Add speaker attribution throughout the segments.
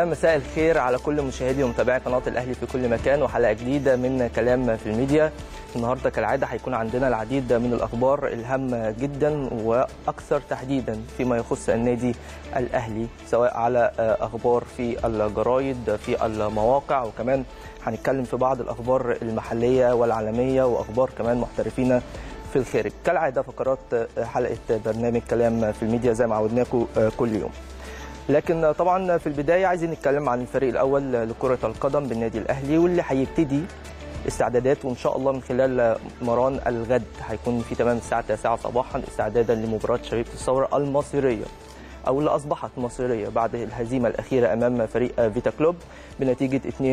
Speaker 1: يا مساء الخير على كل مشاهدي ومتابعي قناه الاهلي في كل مكان وحلقه جديده من كلام في الميديا النهارده كالعاده هيكون عندنا العديد من الاخبار الهامه جدا واكثر تحديدا فيما يخص النادي الاهلي سواء على اخبار في الجرايد في المواقع وكمان هنتكلم في بعض الاخبار المحليه والعالميه واخبار كمان محترفين في الخارج كالعاده فقرات حلقه برنامج كلام في الميديا زي ما عودناكم كل يوم لكن طبعا في البدايه عايزين نتكلم عن الفريق الاول لكره القدم بالنادي الاهلي واللي هيبتدي استعداداته ان شاء الله من خلال مران الغد هيكون في تمام الساعه 9 صباحا استعدادا لمباراه شبيبه الثوره المصيريه او اللي اصبحت مصيريه بعد الهزيمه الاخيره امام فريق فيتا كلوب بنتيجه 2-1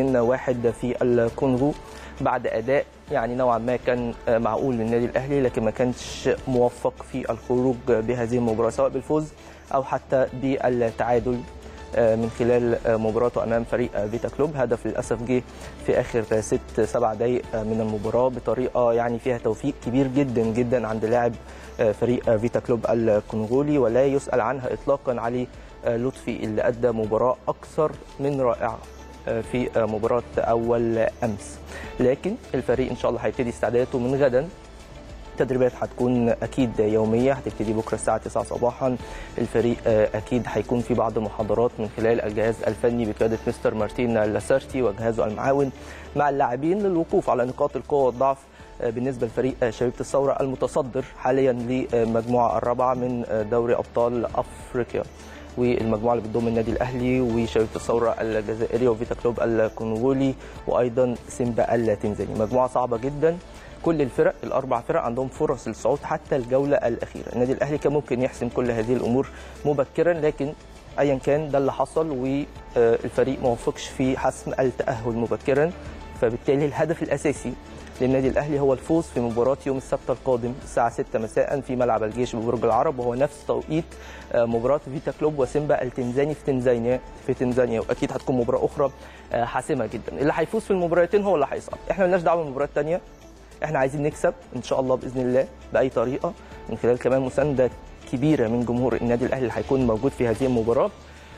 Speaker 1: في الكونغو بعد اداء يعني نوعا ما كان معقول للنادي الاهلي لكن ما كانش موفق في الخروج بهذه المباراه سواء بالفوز او حتى بالتعادل من خلال مباراته امام فريق فيتا كلوب هدف للاسف جه في اخر ست سبع دقائق من المباراه بطريقه يعني فيها توفيق كبير جدا جدا عند لاعب فريق فيتا كلوب الكونغولي ولا يسال عنها اطلاقا علي لطفي اللي ادى مباراه اكثر من رائعه في مباراه اول امس لكن الفريق ان شاء الله هيبتدي استعداداته من غدا التدريبات هتكون اكيد يوميه هتبتدي بكره الساعه 9 صباحا الفريق اكيد هيكون في بعض المحاضرات من خلال الجهاز الفني بقياده مستر مارتين لاسارتي وجهازه المعاون مع اللاعبين للوقوف على نقاط القوه والضعف بالنسبه لفريق شبيبه الثوره المتصدر حاليا للمجموعه الرابعه من دوري ابطال افريقيا والمجموعه اللي بتضم النادي الاهلي وشبيبه الثوره الجزائري وفيتا كلوب الكونغولي وايضا سيمبا التنزاني مجموعه صعبه جدا كل الفرق الاربع فرق عندهم فرص للصعود حتى الجوله الاخيره النادي الاهلي كان ممكن يحسم كل هذه الامور مبكرا لكن ايا كان ده اللي حصل والفريق ما وفقش في حسم التاهل مبكرا فبالتالي الهدف الاساسي للنادي الاهلي هو الفوز في مباراه يوم السبت القادم الساعه 6 مساء في ملعب الجيش ببرج العرب وهو نفس توقيت مباراه فيتا كلوب وسيمبا التنزاني في تنزانيا في تنزانيا واكيد هتكون مباراه اخرى حاسمه جدا اللي هيفوز في المباراتين هو اللي هيصعد احنا مالناش دعوه بالمباراه الثانيه احنا عايزين نكسب ان شاء الله باذن الله باي طريقه من خلال كمان مسانده كبيره من جمهور النادي الاهلي اللي هيكون موجود في هذه المباراه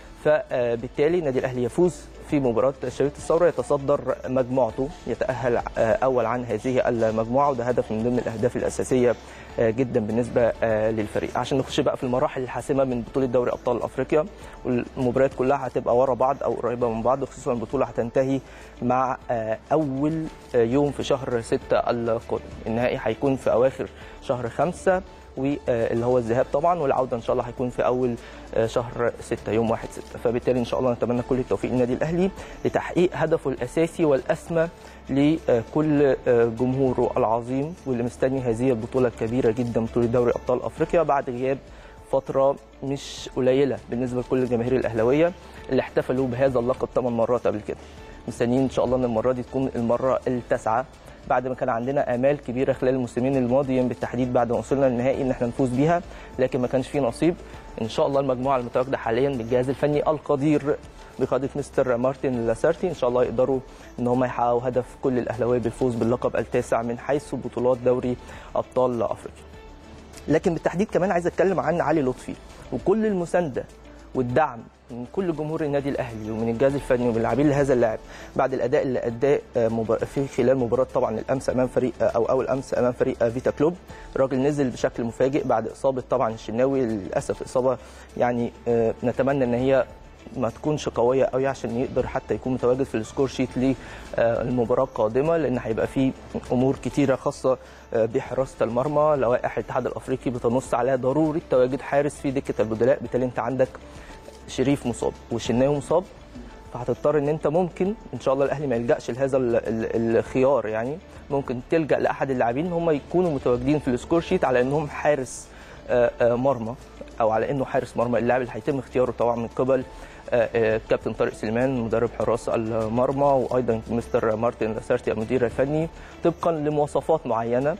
Speaker 1: فبالتالي النادي الاهلي يفوز في مباراه شبيبه الثوره يتصدر مجموعته يتاهل اول عن هذه المجموعه وده هدف من ضمن الاهداف الاساسيه جدا بالنسبه للفريق عشان نخش بقى في المراحل الحاسمه من بطوله دوري ابطال افريقيا والمباريات كلها هتبقى ورا بعض او قريبه من بعض خصوصا البطوله هتنتهي مع اول يوم في شهر 6 القادم النهائي هيكون في اواخر شهر 5 واللي هو الذهاب طبعا والعوده ان شاء الله هيكون في اول شهر 6 يوم 1 6 فبالتالي ان شاء الله نتمنى كل التوفيق للنادي الاهلي لتحقيق هدفه الاساسي والاسمى لكل جمهوره العظيم واللي مستني هذه البطوله الكبيره جدا بطوله دوري ابطال افريقيا بعد غياب فتره مش قليله بالنسبه لكل الجماهير الاهلاويه اللي احتفلوا بهذا اللقب 8 مرات قبل كده مستنيين ان شاء الله ان المره دي تكون المره التاسعه بعد ما كان عندنا امال كبيره خلال الموسمين الماضيين بالتحديد بعد ما وصلنا للنهائي ان احنا نفوز بيها لكن ما كانش فيه نصيب ان شاء الله المجموعه المتواجده حاليا بالجهاز الفني القدير بقياده مستر مارتن لاسارتي ان شاء الله يقدروا ان هم يحققوا هدف كل الاهلاويه بالفوز باللقب التاسع من حيث بطولات دوري ابطال افريقيا لكن بالتحديد كمان عايز اتكلم عن علي لطفي وكل المسانده والدعم من كل جمهور النادي الاهلي ومن الجهاز الفني ومن اللاعبين لهذا اللاعب بعد الاداء اللي اداه في خلال مباراه طبعا الامس امام فريق او اول امس امام فريق فيتا كلوب الراجل نزل بشكل مفاجئ بعد اصابه طبعا الشناوي للاسف اصابه يعني نتمنى ان هي ما تكونش قويه قوي عشان يقدر حتى يكون متواجد في السكور شيت للمباراه القادمه لان هيبقى في امور كتيره خاصه بحراسه المرمى لوائح الاتحاد الافريقي بتنص على ضروره تواجد حارس في دكه البدلاء بالتالي انت عندك شريف مصاب والشناوي مصاب فهتضطر ان انت ممكن ان شاء الله الاهلي ما يلجاش لهذا الخيار يعني ممكن تلجا لاحد اللاعبين ان هم يكونوا متواجدين في السكور شيت على انهم حارس مرمى او على انه حارس مرمى اللاعب اللي هيتم اختياره طبعا من قبل كابتن طارق سليمان مدرب حراس المرمى وايضا مستر مارتن لاسارتي المدير الفني طبقا لمواصفات معينه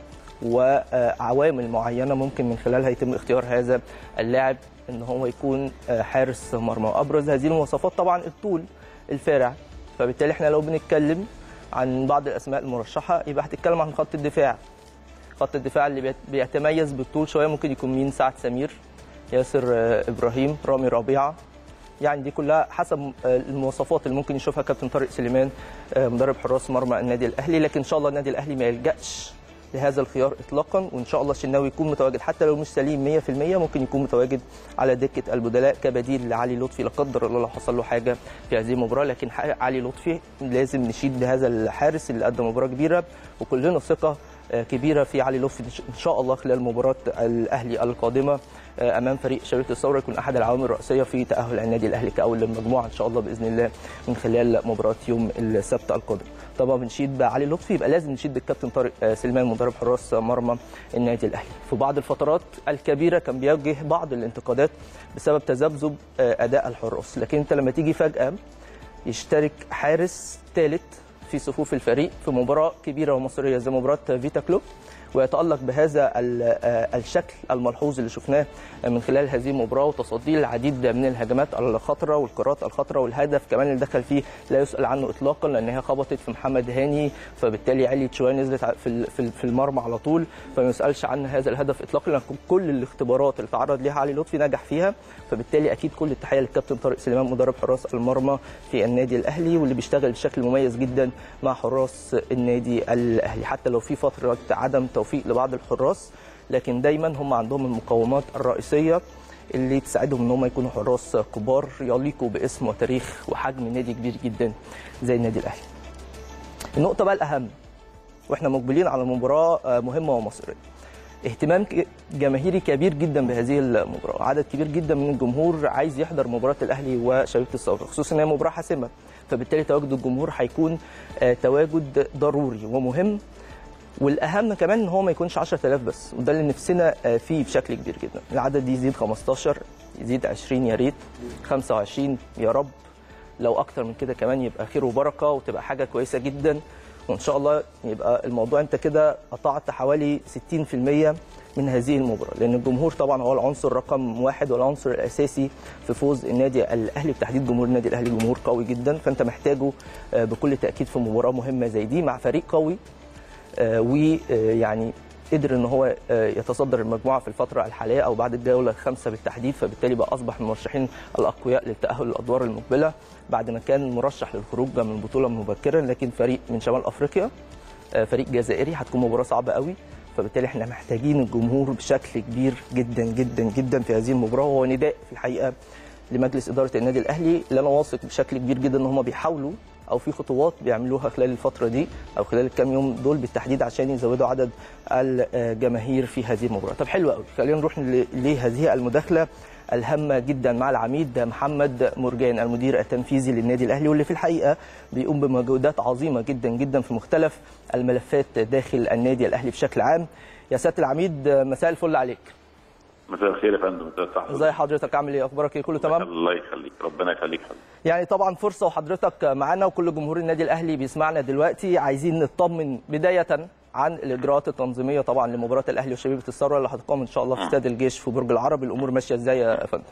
Speaker 1: وعوامل معينه ممكن من خلالها يتم اختيار هذا اللاعب ان هو يكون حارس مرمى وابرز هذه المواصفات طبعا الطول الفارع فبالتالي احنا لو بنتكلم عن بعض الاسماء المرشحه يبقى هتتكلم عن خط الدفاع خط الدفاع اللي بيتميز بالطول شويه ممكن يكون مين سعد سمير ياسر ابراهيم رامي ربيعه يعني دي كلها حسب آه، المواصفات اللي ممكن يشوفها كابتن طارق سليمان آه، مدرب حراس مرمى النادي الاهلي لكن ان شاء الله النادي الاهلي ما يلجاش لهذا الخيار اطلاقا وان شاء الله الشناوي يكون متواجد حتى لو مش سليم 100% ممكن يكون متواجد على دكه البدلاء كبديل لعلي لطفي لا قدر الله لو حصل له حاجه في هذه المباراه لكن ح- علي لطفي لازم نشيد بهذا الحارس اللي قدم مباراه كبيره وكلنا ثقه آه، كبيره في علي لطفي ان شاء الله خلال مباراه الاهلي القادمه آه، امام فريق شبيبه الثوره يكون احد العوامل الرئيسيه في تاهل النادي الاهلي كاول للمجموعه ان شاء الله باذن الله من خلال مباراه يوم السبت القادم. طبعا بنشيد بعلي لطفي يبقى لازم نشيد بالكابتن طارق آه، سليمان مدرب حراس مرمى النادي الاهلي. في بعض الفترات الكبيره كان بيواجه بعض الانتقادات بسبب تذبذب آه، اداء الحراس، لكن انت لما تيجي فجاه يشترك حارس ثالث في صفوف الفريق في مباراه كبيره ومصريه زي مباراه فيتا كلوب ويتالق بهذا ال- آه، الشكل الملحوظ اللي شفناه من خلال هذه المباراه وتصديه العديد من الهجمات الخطره والكرات الخطره والهدف كمان اللي دخل فيه لا يسال عنه اطلاقا لان هي خبطت في محمد هاني فبالتالي عليت شويه نزلت ع- في ال- في ال- في المرمى على طول فما يسالش عن هذا الهدف اطلاقا لان كل الاختبارات اللي تعرض ليها علي لطفي نجح فيها فبالتالي اكيد كل التحيه للكابتن طارق سليمان مدرب حراس المرمى في النادي الاهلي واللي بيشتغل بشكل مميز جدا مع حراس النادي الاهلي حتى لو في فتره عدم توفيق لبعض الحراس لكن دايما هم عندهم المقومات الرئيسيه اللي تساعدهم ان هم يكونوا حراس كبار يليقوا باسم وتاريخ وحجم نادي كبير جدا زي النادي الاهلي. النقطه بقى الاهم واحنا مقبلين على مباراه آه، مهمه ومصريه. اهتمام ك- جماهيري كبير جدا بهذه المباراه، عدد كبير جدا من الجمهور عايز يحضر مباراه الاهلي وشبيبه الثوره، خصوصا ان هي مباراه حاسمه، فبالتالي تواجد الجمهور هيكون آه، تواجد ضروري ومهم والاهم كمان ان هو ما يكونش 10000 بس وده اللي نفسنا آه، فيه بشكل كبير جدا العدد يزيد 15 يزيد 20 يا ريت 25 يا رب لو اكتر من كده كمان يبقى خير وبركه وتبقى حاجه كويسه جدا وان شاء الله يبقى الموضوع انت كده قطعت حوالي 60% من هذه المباراه لان الجمهور طبعا هو العنصر رقم واحد والعنصر الاساسي في فوز النادي الاهلي بتحديد جمهور النادي الاهلي جمهور قوي جدا فانت محتاجه آه، بكل تاكيد في مباراه مهمه زي دي مع فريق قوي ويعني قدر ان هو آه، يتصدر المجموعه في الفتره الحاليه او بعد الجوله الخامسه بالتحديد فبالتالي بقى اصبح من المرشحين الاقوياء للتاهل للادوار المقبله بعد ما كان مرشح للخروج من البطوله مبكرا لكن فريق من شمال افريقيا آه، فريق جزائري هتكون مباراه صعبه قوي فبالتالي احنا محتاجين الجمهور بشكل كبير جدا جدا جدا في هذه المباراه وهو نداء في الحقيقه لمجلس اداره النادي الاهلي اللي انا واثق بشكل كبير جدا ان هم بيحاولوا او في خطوات بيعملوها خلال الفتره دي او خلال الكام يوم دول بالتحديد عشان يزودوا عدد الجماهير في هذه المباراه طب حلو قوي خلينا نروح ل- لهذه المداخله الهامه جدا مع العميد محمد مرجان المدير التنفيذي للنادي الاهلي واللي في الحقيقه بيقوم بمجهودات عظيمه جدا جدا في مختلف الملفات داخل النادي الاهلي بشكل عام يا سياده العميد مساء الفل عليك
Speaker 2: مساء الخير يا فندم مساء الصحة
Speaker 1: ازي حضرتك عامل ايه اخبارك ايه كله تمام
Speaker 2: الله يخليك ربنا يخليك حبيبي
Speaker 1: يعني طبعا فرصه وحضرتك معانا وكل جمهور النادي الاهلي بيسمعنا دلوقتي عايزين نطمن بدايه عن الاجراءات التنظيميه طبعا لمباراه الاهلي وشبيبه الثوره اللي هتقام ان شاء الله في استاد الجيش في برج العرب الامور ماشيه ازاي يا فندم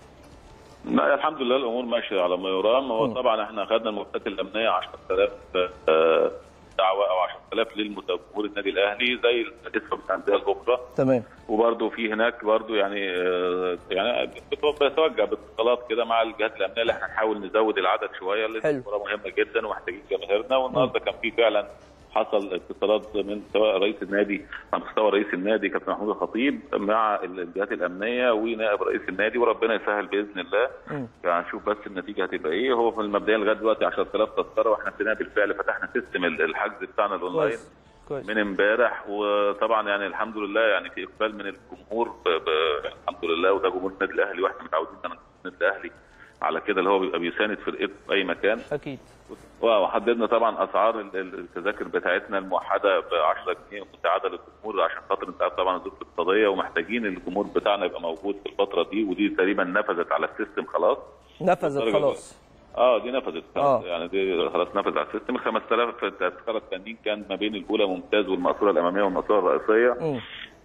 Speaker 2: لا الحمد لله الامور ماشيه على ما يرام هو طبعا احنا اخذنا المؤسسات الامنيه 10000 آه، دعوه او 10000 للجمهور النادي الاهلي زي الاسم بتاع الانديه الاخرى
Speaker 1: تمام
Speaker 2: وبرده في هناك برده يعني آه، يعني بتوجه باتصالات كده مع الجهات الامنيه اللي احنا نحاول نزود العدد شويه لان
Speaker 1: حلو.
Speaker 2: المباراه مهمه جدا ومحتاجين جماهيرنا والنهارده كان في فعلا حصل اتصالات من سواء رئيس النادي على مستوى رئيس النادي كابتن محمود الخطيب مع الجهات الامنيه ونائب رئيس النادي وربنا يسهل باذن الله
Speaker 1: مم.
Speaker 2: يعني نشوف بس النتيجه هتبقى ايه هو في المبدئيا لغايه دلوقتي 10000 تذكره واحنا ابتدينا بالفعل فتحنا سيستم الحجز بتاعنا الاونلاين
Speaker 1: كويس كويس
Speaker 2: من امبارح وطبعا يعني الحمد لله يعني في اقبال من الجمهور ب... ب... الحمد لله وده جمهور النادي الاهلي واحنا متعودين على النادي الاهلي على كده اللي هو بيبقى بيساند فرقته في اي مكان
Speaker 1: اكيد
Speaker 2: وحددنا طبعا اسعار ال- ال- التذاكر بتاعتنا الموحده ب 10 جنيه مساعده للجمهور عشان خاطر انت عارف طبعا الظروف الاقتصاديه ومحتاجين الجمهور بتاعنا يبقى موجود في الفتره دي ودي تقريبا نفذت على السيستم خلاص
Speaker 1: نفذت خلاص
Speaker 2: اه دي نفذت خلاص
Speaker 1: آه.
Speaker 2: يعني دي خلاص نفذت على السيستم ال 5000 تذكره التانيين كان ما بين الاولى ممتاز والمقصوره الاماميه والمقصوره الرئيسيه
Speaker 1: مم.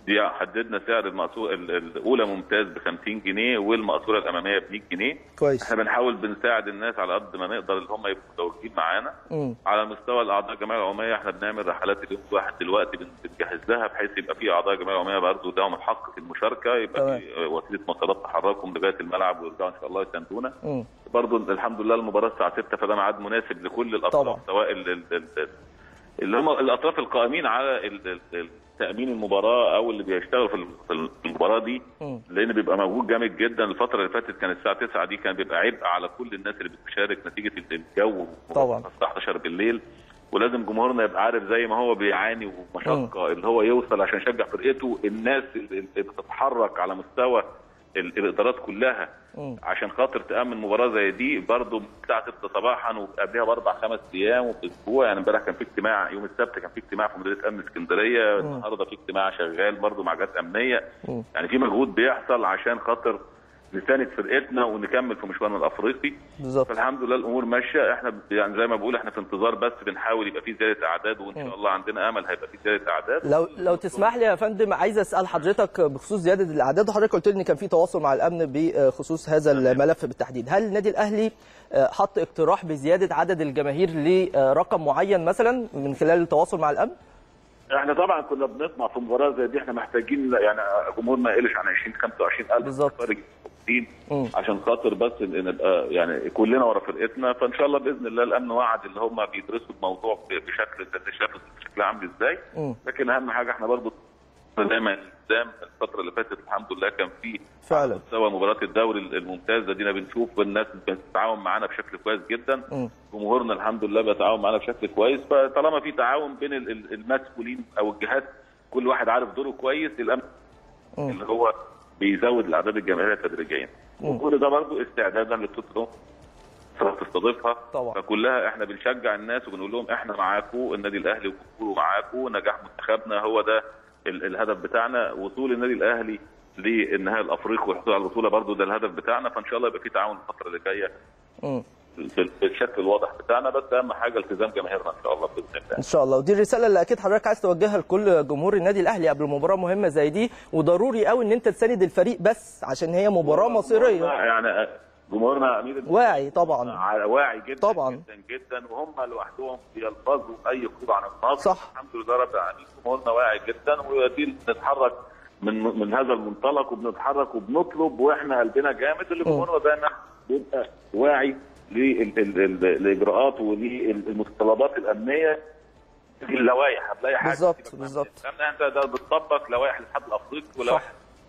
Speaker 2: دي حددنا سعر المقصوره الاولى ممتاز ب 50 جنيه والمقصوره الاماميه ب 100 جنيه
Speaker 1: كويس
Speaker 2: احنا بنحاول بنساعد الناس على قد ما نقدر اللي هم يبقوا متواجدين معانا
Speaker 1: مم.
Speaker 2: على مستوى الاعضاء الجمعيه العموميه احنا بنعمل رحلات اليوم الواحد دلوقتي بن- بنجهز لها بحيث يبقى في اعضاء جمعيه عموميه برضه لهم الحق في المشاركه يبقى
Speaker 1: تمام.
Speaker 2: في وسيله مواصلات تحركهم لغايه الملعب ويرجعوا ان شاء الله يساندونا
Speaker 1: مم.
Speaker 2: برضه الحمد لله المباراه الساعه 6 فده ميعاد مناسب لكل الاطراف
Speaker 1: طبعا.
Speaker 2: سواء ال- ال- ال- اللي هم الاطراف القائمين على ال- ال- ال- تامين المباراه او اللي بيشتغلوا في ال- في المباراه دي
Speaker 1: مم.
Speaker 2: لان بيبقى موجود جامد جدا الفتره اللي فاتت كان الساعه 9 دي كان بيبقى عبء على كل الناس اللي بتشارك نتيجه الجو
Speaker 1: طبعا.
Speaker 2: الساعه 11 بالليل ولازم جمهورنا يبقى عارف زي ما هو بيعاني ومشقه اللي هو يوصل عشان يشجع فرقته الناس اللي اللي بتتحرك على مستوى ال- الادارات كلها
Speaker 1: مم.
Speaker 2: عشان خاطر تامن مباراه زي دي برضه من الساعه 6 صباحا وقبلها باربع خمس ايام وباسبوع يعني امبارح كان في اجتماع يوم السبت كان في اجتماع في مديريه امن اسكندريه النهارده في اجتماع شغال برضه مع جهات امنيه
Speaker 1: مم.
Speaker 2: يعني في مجهود بيحصل عشان خاطر نساند فرقتنا ونكمل في مشوارنا الافريقي
Speaker 1: بالظبط
Speaker 2: فالحمد لله الامور ماشيه احنا ب- يعني زي ما بقول احنا في انتظار بس بنحاول يبقى في زياده اعداد وان شاء الله عندنا امل هيبقى في زياده اعداد
Speaker 1: لو لو تسمح لي يا فندم عايز اسال حضرتك بخصوص زياده الاعداد وحضرتك قلت لي ان كان في تواصل مع الامن بخصوص هذا الملف بالتحديد هل النادي الاهلي آه، حط اقتراح بزياده عدد الجماهير لرقم معين مثلا من خلال التواصل مع الامن
Speaker 2: احنا طبعا كنا بنطمع في مباراه زي دي احنا محتاجين يعني جمهور ما يقلش عن 20 25 الف
Speaker 1: بالظبط.
Speaker 2: خارج الموجودين
Speaker 1: مم.
Speaker 2: عشان خاطر بس إن نبقى يعني كلنا ورا فرقتنا فان شاء الله باذن الله الامن وعد اللي هم بيدرسوا الموضوع ب- بشكل لان شافوا بشكل عامل ازاي
Speaker 1: مم.
Speaker 2: لكن اهم حاجه احنا برضو دايما الالتزام الفتره اللي فاتت الحمد لله كان في
Speaker 1: فعلا
Speaker 2: مستوى مباراه الدوري الممتازه دينا بنشوف الناس بتتعاون معانا بشكل كويس جدا
Speaker 1: مم.
Speaker 2: جمهورنا الحمد لله بيتعاون معانا بشكل كويس فطالما في تعاون بين ال- ال- المسؤولين او الجهات كل واحد عارف دوره كويس الامن
Speaker 1: مم.
Speaker 2: اللي هو بيزود الاعداد الجماهيريه تدريجيا وكل ده برضه استعدادا للتوتنهام تستضيفها
Speaker 1: طبعا.
Speaker 2: فكلها احنا بنشجع الناس وبنقول لهم احنا معاكم النادي الاهلي وجمهوره معاكم نجاح منتخبنا هو ده ال- الهدف بتاعنا وصول النادي الاهلي للنهائي الافريقي والحصول على البطوله برضه ده الهدف بتاعنا فان شاء الله يبقى في تعاون الفتره اللي جايه
Speaker 1: مم.
Speaker 2: بال- بالشكل الواضح بتاعنا بس اهم حاجه التزام جماهيرنا ان شاء الله باذن الله
Speaker 1: ان شاء الله ودي الرساله اللي اكيد حضرتك عايز توجهها لكل جمهور النادي الاهلي قبل مباراه مهمه زي دي وضروري قوي ان انت تساند الفريق بس عشان هي مباراه مصيريه
Speaker 2: يعني جمهورنا امير
Speaker 1: واعي طبعا
Speaker 2: على واعي جدا
Speaker 1: طبعا.
Speaker 2: جدا جدا وهم لوحدهم بيلفظوا اي خروج عن النص
Speaker 1: صح.
Speaker 2: الحمد لله رب العالمين جمهورنا واعي جدا ودي بنتحرك من من هذا المنطلق وبنتحرك وبنطلب واحنا قلبنا جامد اللي جمهورنا دايما بيبقى واعي للاجراءات وللمتطلبات الامنيه في اللوائح هتلاقي حاجه
Speaker 1: بالظبط،
Speaker 2: سيبك
Speaker 1: بالظبط.
Speaker 2: منها. لان انت ده بتطبق لوائح الاتحاد الافريقي
Speaker 1: صح
Speaker 2: ولوائح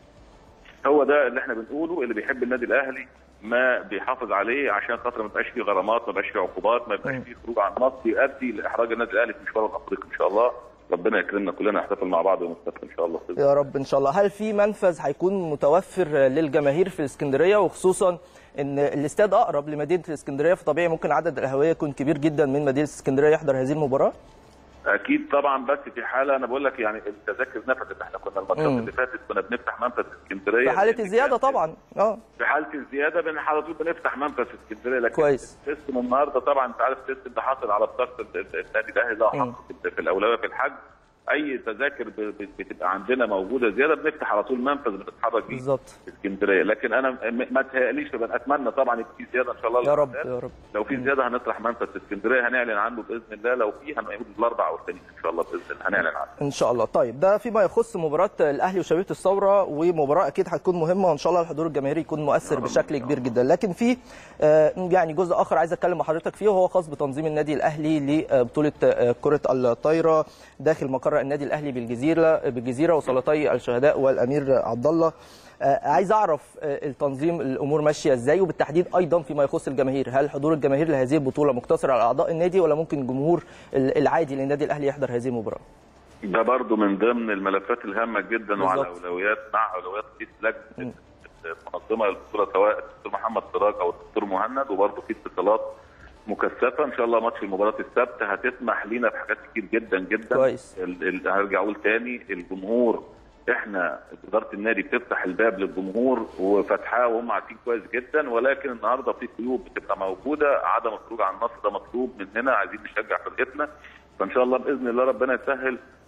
Speaker 2: هو ده اللي احنا بنقوله اللي بيحب النادي الاهلي ما بيحافظ عليه عشان خاطر ما يبقاش فيه غرامات ما يبقاش فيه عقوبات ما يبقاش
Speaker 1: مم.
Speaker 2: فيه خروج عن النص يؤدي لاحراج النادي الاهلي في مشواره الافريقي ان شاء الله ربنا يكرمنا كلنا نحتفل مع بعض يوم السبت ان شاء الله
Speaker 1: يا رب ان شاء الله هل في منفذ هيكون متوفر للجماهير في اسكندريه وخصوصا ان الاستاد اقرب لمدينه الاسكندريه فطبيعي ممكن عدد الاهوايه يكون كبير جدا من مدينه اسكندريه يحضر هذه المباراه
Speaker 2: اكيد طبعا بس في حاله انا بقول لك يعني التذاكر نفذت احنا كنا الماتشات
Speaker 1: مم.
Speaker 2: اللي فاتت كنا بنفتح منفذ اسكندريه
Speaker 1: في حاله
Speaker 2: لأن
Speaker 1: الزياده
Speaker 2: كان-
Speaker 1: طبعا اه
Speaker 2: في حاله الزياده بن على طول بنفتح منفذ في اسكندريه لكن
Speaker 1: كويس.
Speaker 2: السيستم النهارده طبعا انت عارف السيستم ده حاصل على بطاقه ال- ال- النادي الاهلي ده
Speaker 1: مم.
Speaker 2: حق في- في الاولويه في الحجز اي تذاكر ب- ب- بتبقى عندنا موجوده زياده بنفتح على طول منفذ بنتحرك بيه
Speaker 1: بالظبط
Speaker 2: في اسكندريه لكن انا م- ما تهيأليش يبقى اتمنى طبعا يبقى في زياده ان شاء الله
Speaker 1: يا رب
Speaker 2: للأحداث.
Speaker 1: يا رب
Speaker 2: لو في زياده هنطرح منفذ في اسكندريه هنعلن عنه باذن الله لو في هنعمل الاربع او الخميس ان شاء الله باذن الله هنعلن عنه
Speaker 1: ان شاء الله طيب ده فيما يخص مباراه الاهلي وشبيبه الثوره ومباراه اكيد هتكون مهمه وان شاء الله الحضور الجماهيري يكون مؤثر بشكل كبير جدا لكن في آه، يعني جزء اخر عايز اتكلم مع حضرتك فيه وهو خاص بتنظيم النادي الاهلي لبطوله آه، كره الطايره داخل مقر النادي الاهلي بالجزيره بالجزيره وسلطي الشهداء والامير عبد الله آه، عايز اعرف آه، التنظيم الامور ماشيه ازاي وبالتحديد ايضا فيما يخص الجماهير هل حضور الجماهير لهذه البطوله مقتصر على اعضاء النادي ولا ممكن الجمهور العادي للنادي الاهلي يحضر هذه المباراه
Speaker 2: ده برضو من ضمن الملفات الهامه جدا وعلى
Speaker 1: بالظبط.
Speaker 2: اولويات مع اولويات رئيس لجنه المنظمه للبطوله سواء الدكتور محمد سراج او الدكتور مهند وبرضو في اتصالات مكثفه ان شاء الله ماتش المباراه السبت هتسمح لينا في حاجات كتير جدا جدا
Speaker 1: كويس.
Speaker 2: ال- ال- هرجع اقول تاني الجمهور احنا اداره النادي بتفتح الباب للجمهور وفتحاه وهم عارفين كويس جدا ولكن النهارده في قيود بتبقى موجوده عدم الخروج عن النص ده مطلوب مننا عايزين نشجع فرقتنا فان شاء الله باذن الله ربنا يسهل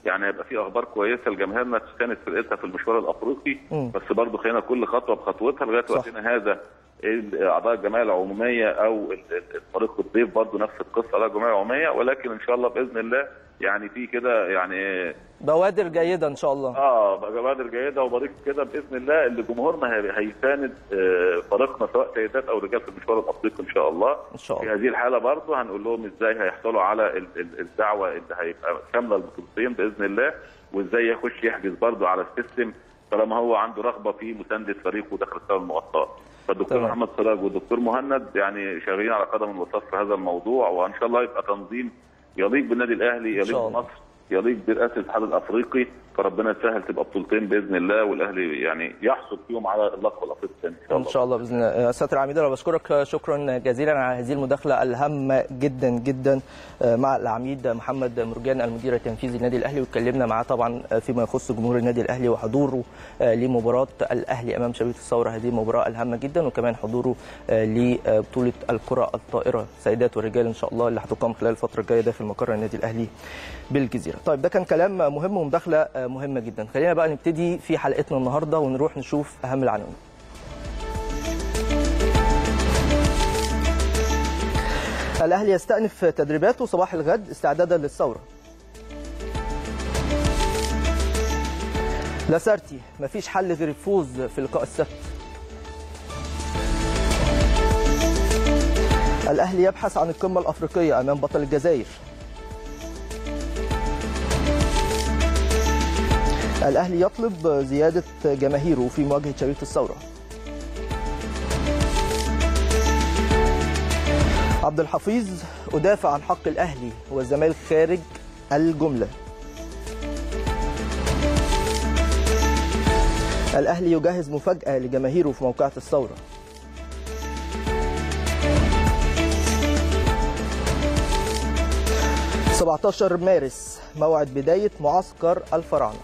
Speaker 2: يعني هيبقى في اخبار كويسه لجماهيرنا تساند فرقتها في المشوار الافريقي
Speaker 1: مم.
Speaker 2: بس برضه خلينا كل خطوه بخطوتها لغايه
Speaker 1: صح.
Speaker 2: وقتنا هذا اعضاء الجمعيه العموميه او ال- ال- الفريق الضيف برضه نفس القصه اعضاء الجمعيه العموميه ولكن ان شاء الله باذن الله يعني في كده يعني
Speaker 1: بوادر جيده ان شاء الله
Speaker 2: اه بوادر جيده وبريق كده باذن الله اللي جمهورنا هي- هيساند آه، فريقنا سواء سيدات او رجال في المشوار الافريقي ان شاء الله
Speaker 1: ان شاء
Speaker 2: في
Speaker 1: الله
Speaker 2: هذه الحاله برضه هنقول لهم ازاي هيحصلوا على ال- ال- الدعوه اللي هيبقى كامله البطولتين باذن الله وازاي يخش يحجز برضه على السيستم طالما هو عنده رغبه في مسانده فريقه داخل السنه المؤقته فالدكتور
Speaker 1: تمام.
Speaker 2: محمد سراج والدكتور مهند يعني شغالين على قدم وساق في هذا الموضوع وان شاء الله يبقى تنظيم يليق بالنادي الاهلي
Speaker 1: شاء
Speaker 2: يليق
Speaker 1: الله.
Speaker 2: بمصر يليق برئاسه الاتحاد الافريقي فربنا يسهل تبقى بطولتين باذن الله والاهلي يعني يحصل فيهم على اللقب الافريقي الثاني ان شاء
Speaker 1: ان
Speaker 2: الله
Speaker 1: شاء الله باذن الله سياده العميد انا بشكرك شكرا جزيلا على هذه المداخله الهامه جدا جدا مع العميد محمد مرجان المدير التنفيذي للنادي الاهلي واتكلمنا معاه طبعا فيما يخص جمهور النادي الاهلي وحضوره لمباراه الاهلي امام شبيبه الثوره هذه المباراه الهامه جدا وكمان حضوره لبطوله الكره الطائره سيدات ورجال ان شاء الله اللي هتقام خلال الفتره الجايه داخل مقر النادي الاهلي بالجزيره. طيب ده كان كلام مهم ومداخله مهمه جدا. خلينا بقى نبتدي في حلقتنا النهارده ونروح نشوف اهم العناوين. الاهلي يستأنف تدريباته صباح الغد استعدادا للثوره. لاسارتي مفيش حل غير الفوز في لقاء السبت. الاهلي يبحث عن القمه الافريقيه امام بطل الجزائر. الاهلي يطلب زياده جماهيره في مواجهه شبيبه الثوره. عبد الحفيظ أدافع عن حق الأهلي والزمالك خارج الجملة الأهلي يجهز مفاجأة لجماهيره في موقعة الثورة سبعتاشر مارس موعد بداية معسكر الفراعنة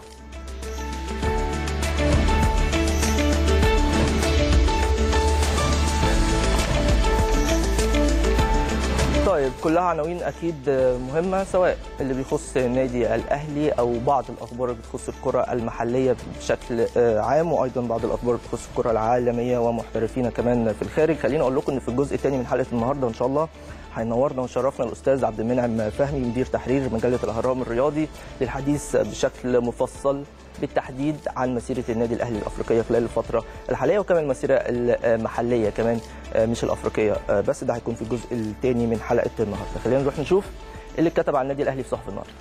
Speaker 1: طيب كلها عناوين اكيد مهمه سواء اللي بيخص النادي الاهلي او بعض الاخبار اللي بتخص الكره المحليه بشكل عام وايضا بعض الاخبار اللي بتخص الكره العالميه ومحترفين كمان في الخارج خليني اقول لكم ان في الجزء الثاني من حلقه النهارده ان شاء الله هينورنا وشرفنا الاستاذ عبد المنعم فهمي مدير تحرير مجله الاهرام الرياضي للحديث بشكل مفصل بالتحديد عن مسيره النادي الاهلي الافريقيه خلال الفتره الحاليه وكمان المسيره المحليه كمان مش الافريقيه بس ده هيكون في الجزء الثاني من حلقه النهارده خلينا نروح نشوف اللي اتكتب عن النادي الاهلي في صحف النهارده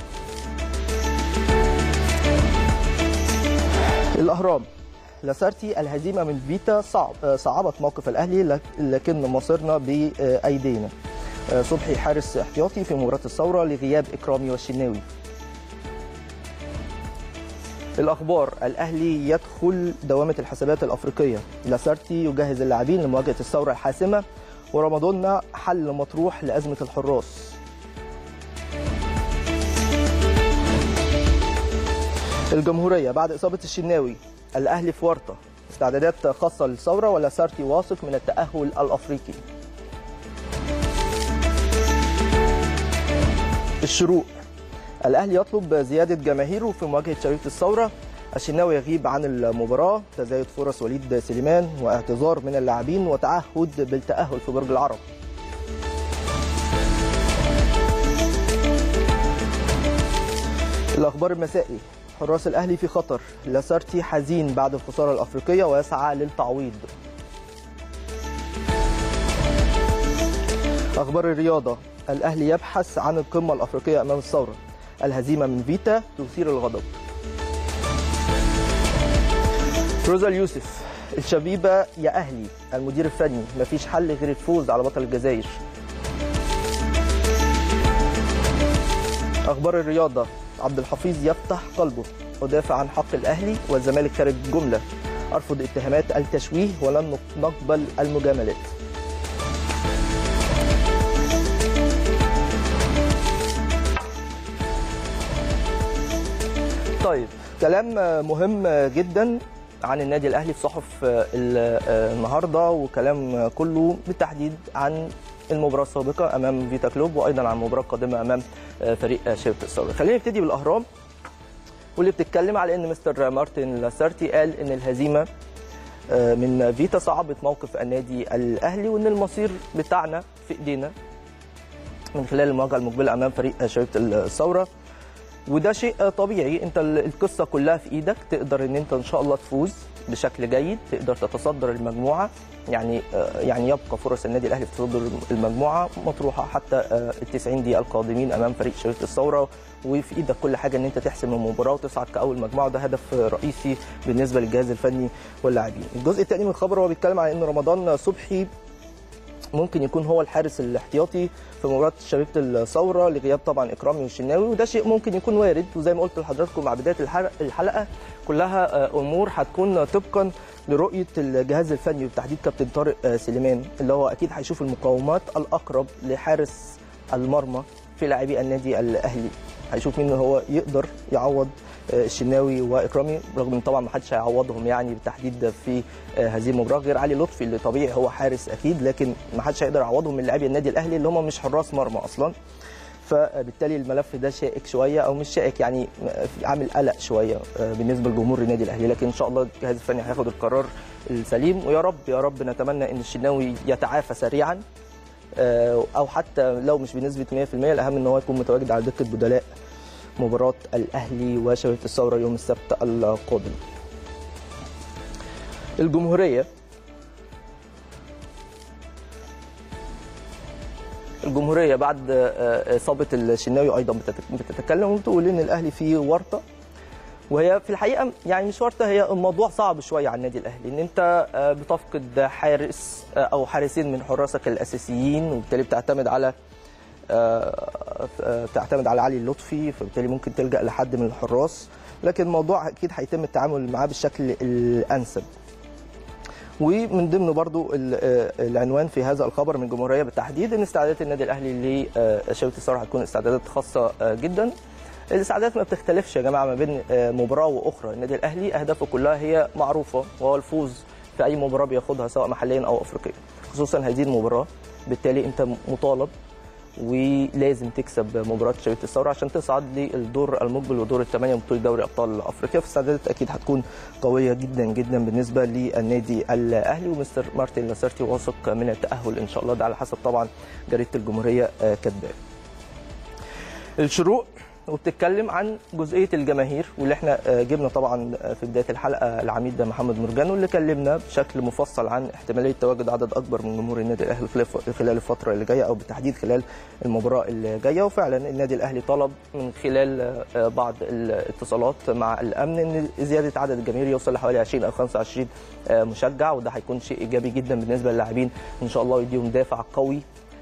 Speaker 1: الاهرام لاسارتي الهزيمه من فيتا صعب صعبت موقف الاهلي لكن مصيرنا بايدينا صبحي حارس احتياطي في مباراه الثوره لغياب اكرامي والشناوي الاخبار الاهلي يدخل دوامه الحسابات الافريقيه لاسارتي يجهز اللاعبين لمواجهه الثوره الحاسمه ورمضان حل مطروح لازمه الحراس الجمهوريه بعد اصابه الشناوي الاهلي في ورطه استعدادات خاصه للثوره ولاسارتي واثق من التاهل الافريقي الشروق الاهلي يطلب زياده جماهيره في مواجهه شبيبه الثوره الشناوي يغيب عن المباراه تزايد فرص وليد سليمان واعتذار من اللاعبين وتعهد بالتاهل في برج العرب الاخبار المسائي حراس الاهلي في خطر لاسارتي حزين بعد الخساره الافريقيه ويسعى للتعويض اخبار الرياضه الاهلي يبحث عن القمه الافريقيه امام الثوره الهزيمه من فيتا تثير الغضب روزا اليوسف الشبيبه يا اهلي المدير الفني مفيش حل غير الفوز على بطل الجزائر اخبار الرياضه عبد الحفيظ يفتح قلبه ودافع عن حق الاهلي والزمالك خارج جمله ارفض اتهامات التشويه ولن نقبل المجاملات طيب كلام مهم جدا عن النادي الاهلي في صحف النهارده وكلام كله بالتحديد عن المباراه السابقه امام فيتا كلوب وايضا عن المباراه القادمه امام فريق شبكه الثوره خلينا نبتدي بالاهرام واللي بتتكلم على ان مستر مارتن لاسارتي قال ان الهزيمه من فيتا صعبت موقف النادي الاهلي وان المصير بتاعنا في ايدينا من خلال المواجهه المقبله امام فريق شبيبه الثوره وده شيء طبيعي انت القصه كلها في ايدك تقدر ان انت ان شاء الله تفوز بشكل جيد تقدر تتصدر المجموعه يعني يعني يبقى فرص النادي الاهلي في تصدر المجموعه مطروحه حتى ال 90 دقيقه القادمين امام فريق شبيبه الثوره وفي ايدك كل حاجه ان انت تحسم المباراه وتصعد كاول مجموعه وده هدف رئيسي بالنسبه للجهاز الفني واللاعبين. الجزء الثاني من الخبر هو بيتكلم على ان رمضان صبحي ممكن يكون هو الحارس الاحتياطي في مباراه شبيبه الثوره لغياب طبعا اكرامي والشناوي وده شيء ممكن يكون وارد وزي ما قلت لحضراتكم مع بدايه الحلقه كلها امور هتكون طبقا لرؤيه الجهاز الفني وبالتحديد كابتن طارق سليمان اللي هو اكيد هيشوف المقومات الاقرب لحارس المرمى في لاعبي النادي الاهلي هيشوف مين هو يقدر يعوض الشناوي واكرامي رغم ان طبعا ما حدش هيعوضهم يعني بالتحديد في هذه المباراه غير علي لطفي اللي طبيعي هو حارس اكيد لكن ما حدش هيقدر يعوضهم من لاعبي النادي الاهلي اللي هم مش حراس مرمى اصلا فبالتالي الملف ده شائك شويه او مش شائك يعني عامل قلق شويه بالنسبه لجمهور النادي الاهلي لكن ان شاء الله الجهاز الفني هياخد القرار السليم ويا رب يا رب نتمنى ان الشناوي يتعافى سريعا او حتى لو مش بنسبه 100% الاهم ان هو يكون متواجد على دكه بدلاء مباراه الاهلي وشبيبه الثوره يوم السبت القادم. الجمهوريه الجمهوريه بعد اصابه الشناوي ايضا بتتكلم وبتقول ان الاهلي فيه ورطه وهي في الحقيقه يعني مش ورطه هي الموضوع صعب شويه على النادي الاهلي ان انت بتفقد حارس او حارسين من حراسك الاساسيين وبالتالي بتعتمد على بتعتمد على علي اللطفي فبالتالي ممكن تلجا لحد من الحراس لكن الموضوع اكيد هيتم التعامل معاه بالشكل الانسب ومن ضمن برضو العنوان في هذا الخبر من الجمهوريه بالتحديد ان استعدادات النادي الاهلي لشبكه الثوره هتكون استعدادات خاصه جدا الاستعدادات ما بتختلفش يا جماعه ما بين مباراه واخرى النادي الاهلي اهدافه كلها هي معروفه وهو الفوز في اي مباراه بياخدها سواء محليا او افريقيا خصوصا هذه المباراه بالتالي انت مطالب ولازم تكسب مباراه شبيبه الثوره عشان تصعد للدور المقبل ودور الثمانيه من بطوله دوري ابطال افريقيا فالاستعدادات اكيد هتكون قويه جدا جدا بالنسبه للنادي الاهلي ومستر مارتن لاسارتي واثق من التاهل ان شاء الله ده على حسب طبعا جريده الجمهوريه كاتباه. الشروق وبتتكلم عن جزئيه الجماهير واللي احنا جبنا طبعا في بدايه الحلقه العميد محمد مرجان واللي كلمنا بشكل مفصل عن احتماليه تواجد عدد اكبر من جمهور النادي الاهلي خلال الفتره اللي جايه او بالتحديد خلال المباراه اللي جايه وفعلا النادي الاهلي طلب من خلال بعض الاتصالات مع الامن ان زياده عدد الجماهير يوصل لحوالي 20 او 25 مشجع وده هيكون شيء ايجابي جدا بالنسبه للاعبين ان شاء الله يديهم دافع قوي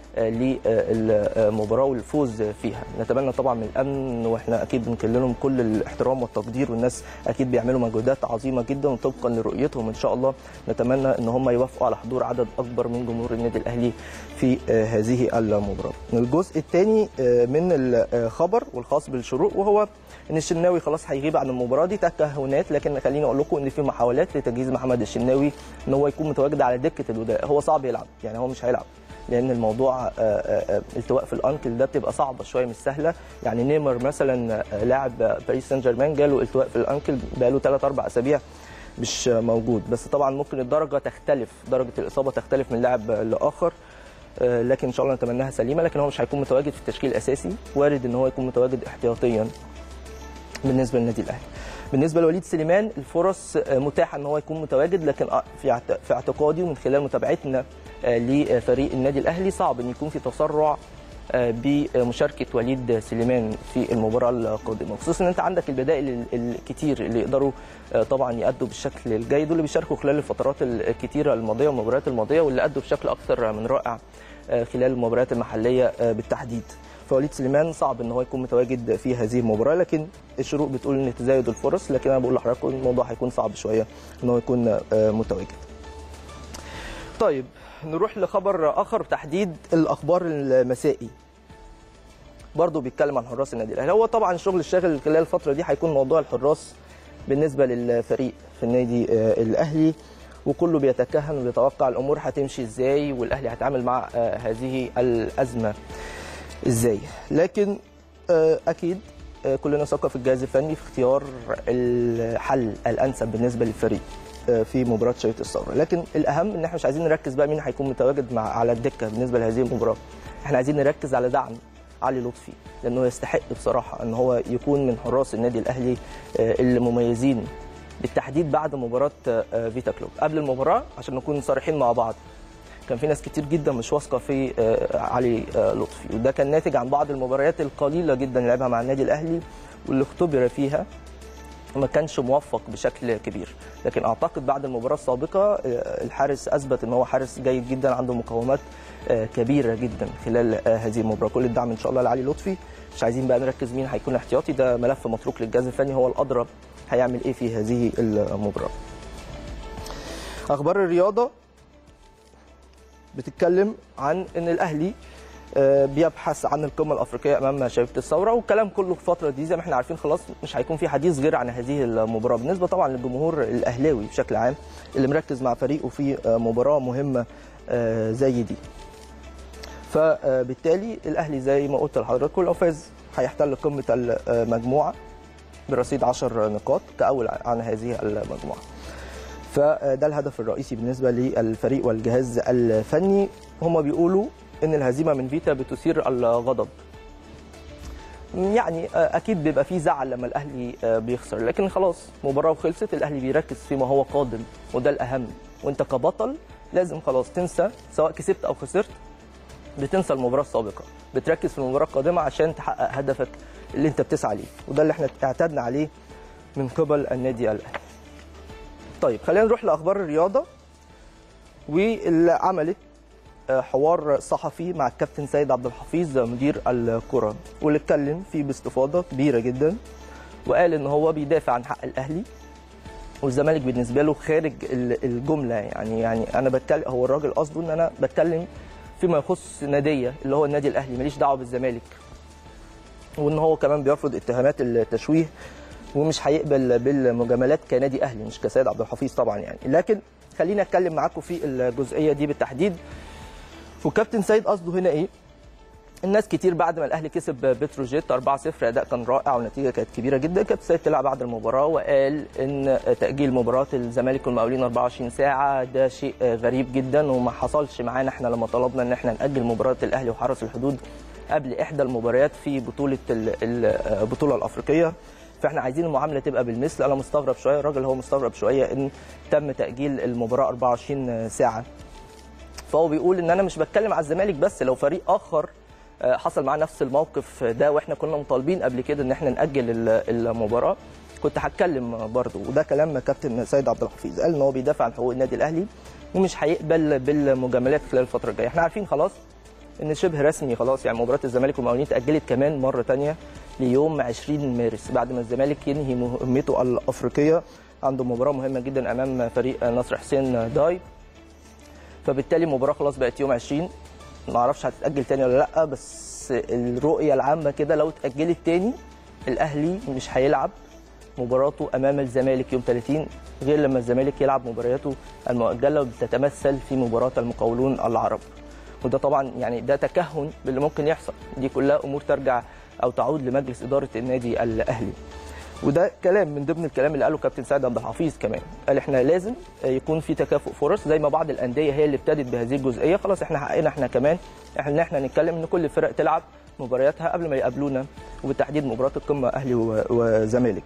Speaker 1: للمباراه والفوز فيها نتمنى طبعا من الامن واحنا اكيد بنكن لهم كل الاحترام والتقدير والناس اكيد بيعملوا مجهودات عظيمه جدا وطبقا لرؤيتهم ان شاء الله نتمنى ان هم يوافقوا على حضور عدد اكبر من جمهور النادي الاهلي في هذه المباراه الجزء الثاني من الخبر والخاص بالشروق وهو ان الشناوي خلاص هيغيب عن المباراه دي تكهنات لكن خليني اقول لكم ان في محاولات لتجهيز محمد الشناوي ان هو يكون متواجد على دكه الوداع هو صعب يلعب يعني هو مش هيلعب لان الموضوع التواء في الانكل ده بتبقى صعبه شويه مش سهله يعني نيمار مثلا لاعب باريس سان جيرمان جاله التواء في الانكل بقاله 3 4 اسابيع مش موجود بس طبعا ممكن الدرجه تختلف درجه الاصابه تختلف من لاعب لاخر لكن ان شاء الله نتمناها سليمه لكن هو مش هيكون متواجد في التشكيل الاساسي وارد ان هو يكون متواجد احتياطيا بالنسبه للنادي الاهلي بالنسبه لوليد سليمان الفرص متاحه ان هو يكون متواجد لكن في في اعتقادي ومن خلال متابعتنا لفريق النادي الاهلي صعب ان يكون في تسرع بمشاركه وليد سليمان في المباراه القادمه خصوصا ان انت عندك البدائل الكتير اللي يقدروا طبعا يادوا بالشكل الجيد واللي بيشاركوا خلال الفترات الكتيره الماضيه والمباريات الماضيه واللي ادوا بشكل اكثر من رائع خلال المباريات المحليه بالتحديد فوليد سليمان صعب ان هو يكون متواجد في هذه المباراه لكن الشروق بتقول ان تزايد الفرص لكن انا بقول لحضراتكم الموضوع هيكون صعب شويه ان هو يكون متواجد. طيب نروح لخبر اخر تحديد الاخبار المسائي. برضه بيتكلم عن حراس النادي الاهلي هو طبعا الشغل الشاغل خلال الفتره دي هيكون موضوع الحراس بالنسبه للفريق في النادي الاهلي وكله بيتكهن وبيتوقع الامور هتمشي ازاي والاهلي هيتعامل مع هذه الازمه ازاي لكن اكيد آه، كلنا ثقه في الجهاز الفني في اختيار الحل الانسب بالنسبه للفريق آه، في مباراه شريط الثوره لكن الاهم ان احنا مش عايزين نركز بقى مين هيكون متواجد مع على الدكه بالنسبه لهذه المباراه احنا عايزين نركز على دعم علي لطفي لانه يستحق بصراحه ان هو يكون من حراس النادي الاهلي آه، اللي مميزين بالتحديد بعد مباراه آه، فيتا كلوب قبل المباراه عشان نكون صريحين مع بعض كان في ناس كتير جدا مش واثقه في آه، علي آه، لطفي وده كان ناتج عن بعض المباريات القليله جدا اللي لعبها مع النادي الاهلي واللي اختبر فيها ما كانش موفق بشكل كبير لكن اعتقد بعد المباراه السابقه آه، الحارس اثبت ان هو حارس جيد جدا عنده مقومات آه، كبيره جدا خلال آه، هذه المباراه كل الدعم ان شاء الله لعلي لطفي مش عايزين بقى نركز مين هيكون احتياطي ده ملف متروك للجهاز الفني هو الادرى هيعمل ايه في هذه المباراه اخبار الرياضه بتتكلم عن ان الاهلي آه، بيبحث عن القمه الافريقيه امام شبيبه الثوره والكلام كله في الفتره دي زي ما احنا عارفين خلاص مش هيكون في حديث غير عن هذه المباراه بالنسبه طبعا للجمهور الاهلاوي بشكل عام اللي مركز مع فريقه في آه، مباراه مهمه آه، زي دي فبالتالي الاهلي زي ما قلت لحضراتكم لو فاز هيحتل قمه المجموعه برصيد 10 نقاط كاول عن هذه المجموعه فده الهدف الرئيسي بالنسبه للفريق والجهاز الفني هم بيقولوا ان الهزيمه من فيتا بتثير الغضب يعني اكيد بيبقى فيه زعل لما الاهلي بيخسر لكن خلاص مباراه وخلصت الاهلي بيركز فيما هو قادم وده الاهم وانت كبطل لازم خلاص تنسى سواء كسبت او خسرت بتنسى المباراه السابقه بتركز في المباراه القادمه عشان تحقق هدفك اللي انت بتسعى ليه وده اللي احنا اعتدنا عليه من قبل النادي الاهلي طيب خلينا نروح لاخبار الرياضه واللي عملت آه، حوار صحفي مع الكابتن سيد عبد الحفيظ مدير الكره واللي اتكلم فيه باستفاضه كبيره جدا وقال ان هو بيدافع عن حق الاهلي والزمالك بالنسبه له خارج ال- الجمله يعني يعني انا بتكلم هو الراجل قصده ان انا بتكلم فيما يخص ناديه اللي هو النادي الاهلي ماليش دعوه بالزمالك وان هو كمان بيرفض اتهامات التشويه ومش هيقبل بالمجاملات كنادي اهلي مش كسيد عبد الحفيظ طبعا يعني لكن خليني اتكلم معاكم في الجزئيه دي بالتحديد وكابتن سيد قصده هنا ايه الناس كتير بعد ما الاهلي كسب بتروجيت 4-0 اداء كان رائع والنتيجه كانت كبيره جدا كابتن سيد طلع بعد المباراه وقال ان تاجيل مباراه الزمالك والمقاولين 24 ساعه ده شيء غريب جدا وما حصلش معانا احنا لما طلبنا ان احنا ناجل مباراه الاهلي وحرس الحدود قبل احدى المباريات في بطوله ال- ال- البطوله الافريقيه فاحنا عايزين المعامله تبقى بالمثل انا مستغرب شويه الراجل هو مستغرب شويه ان تم تاجيل المباراه 24 ساعه فهو بيقول ان انا مش بتكلم على الزمالك بس لو فريق اخر آه، حصل معاه نفس الموقف ده واحنا كنا مطالبين قبل كده ان احنا ناجل ال- المباراه كنت هتكلم برضه وده كلام كابتن سيد عبد الحفيظ قال ان هو بيدافع عن حقوق النادي الاهلي ومش هيقبل بالمجاملات خلال الفتره الجايه احنا عارفين خلاص ان شبه رسمي خلاص يعني مباراه الزمالك والمقاولين اتاجلت كمان مره تانية ليوم 20 مارس بعد ما الزمالك ينهي مهمته الافريقيه عنده مباراه مهمه جدا امام فريق نصر حسين داي فبالتالي المباراه خلاص بقت يوم 20 ما اعرفش هتتاجل تاني ولا لا بس الرؤيه العامه كده لو اتاجلت تاني الاهلي مش هيلعب مباراته امام الزمالك يوم 30 غير لما الزمالك يلعب مبارياته المؤجله وبتتمثل في مباراه المقاولون العرب وده طبعا يعني ده تكهن باللي ممكن يحصل دي كلها امور ترجع او تعود لمجلس اداره النادي الاهلي وده كلام من ضمن الكلام اللي قاله كابتن سعد عبد الحفيظ كمان قال احنا لازم يكون في تكافؤ فرص زي ما بعض الانديه هي اللي ابتدت بهذه الجزئيه خلاص احنا حققنا احنا كمان احنا ان احنا نتكلم ان كل الفرق تلعب مبارياتها قبل ما يقابلونا وبالتحديد مباراه القمه اهلي و- وزمالك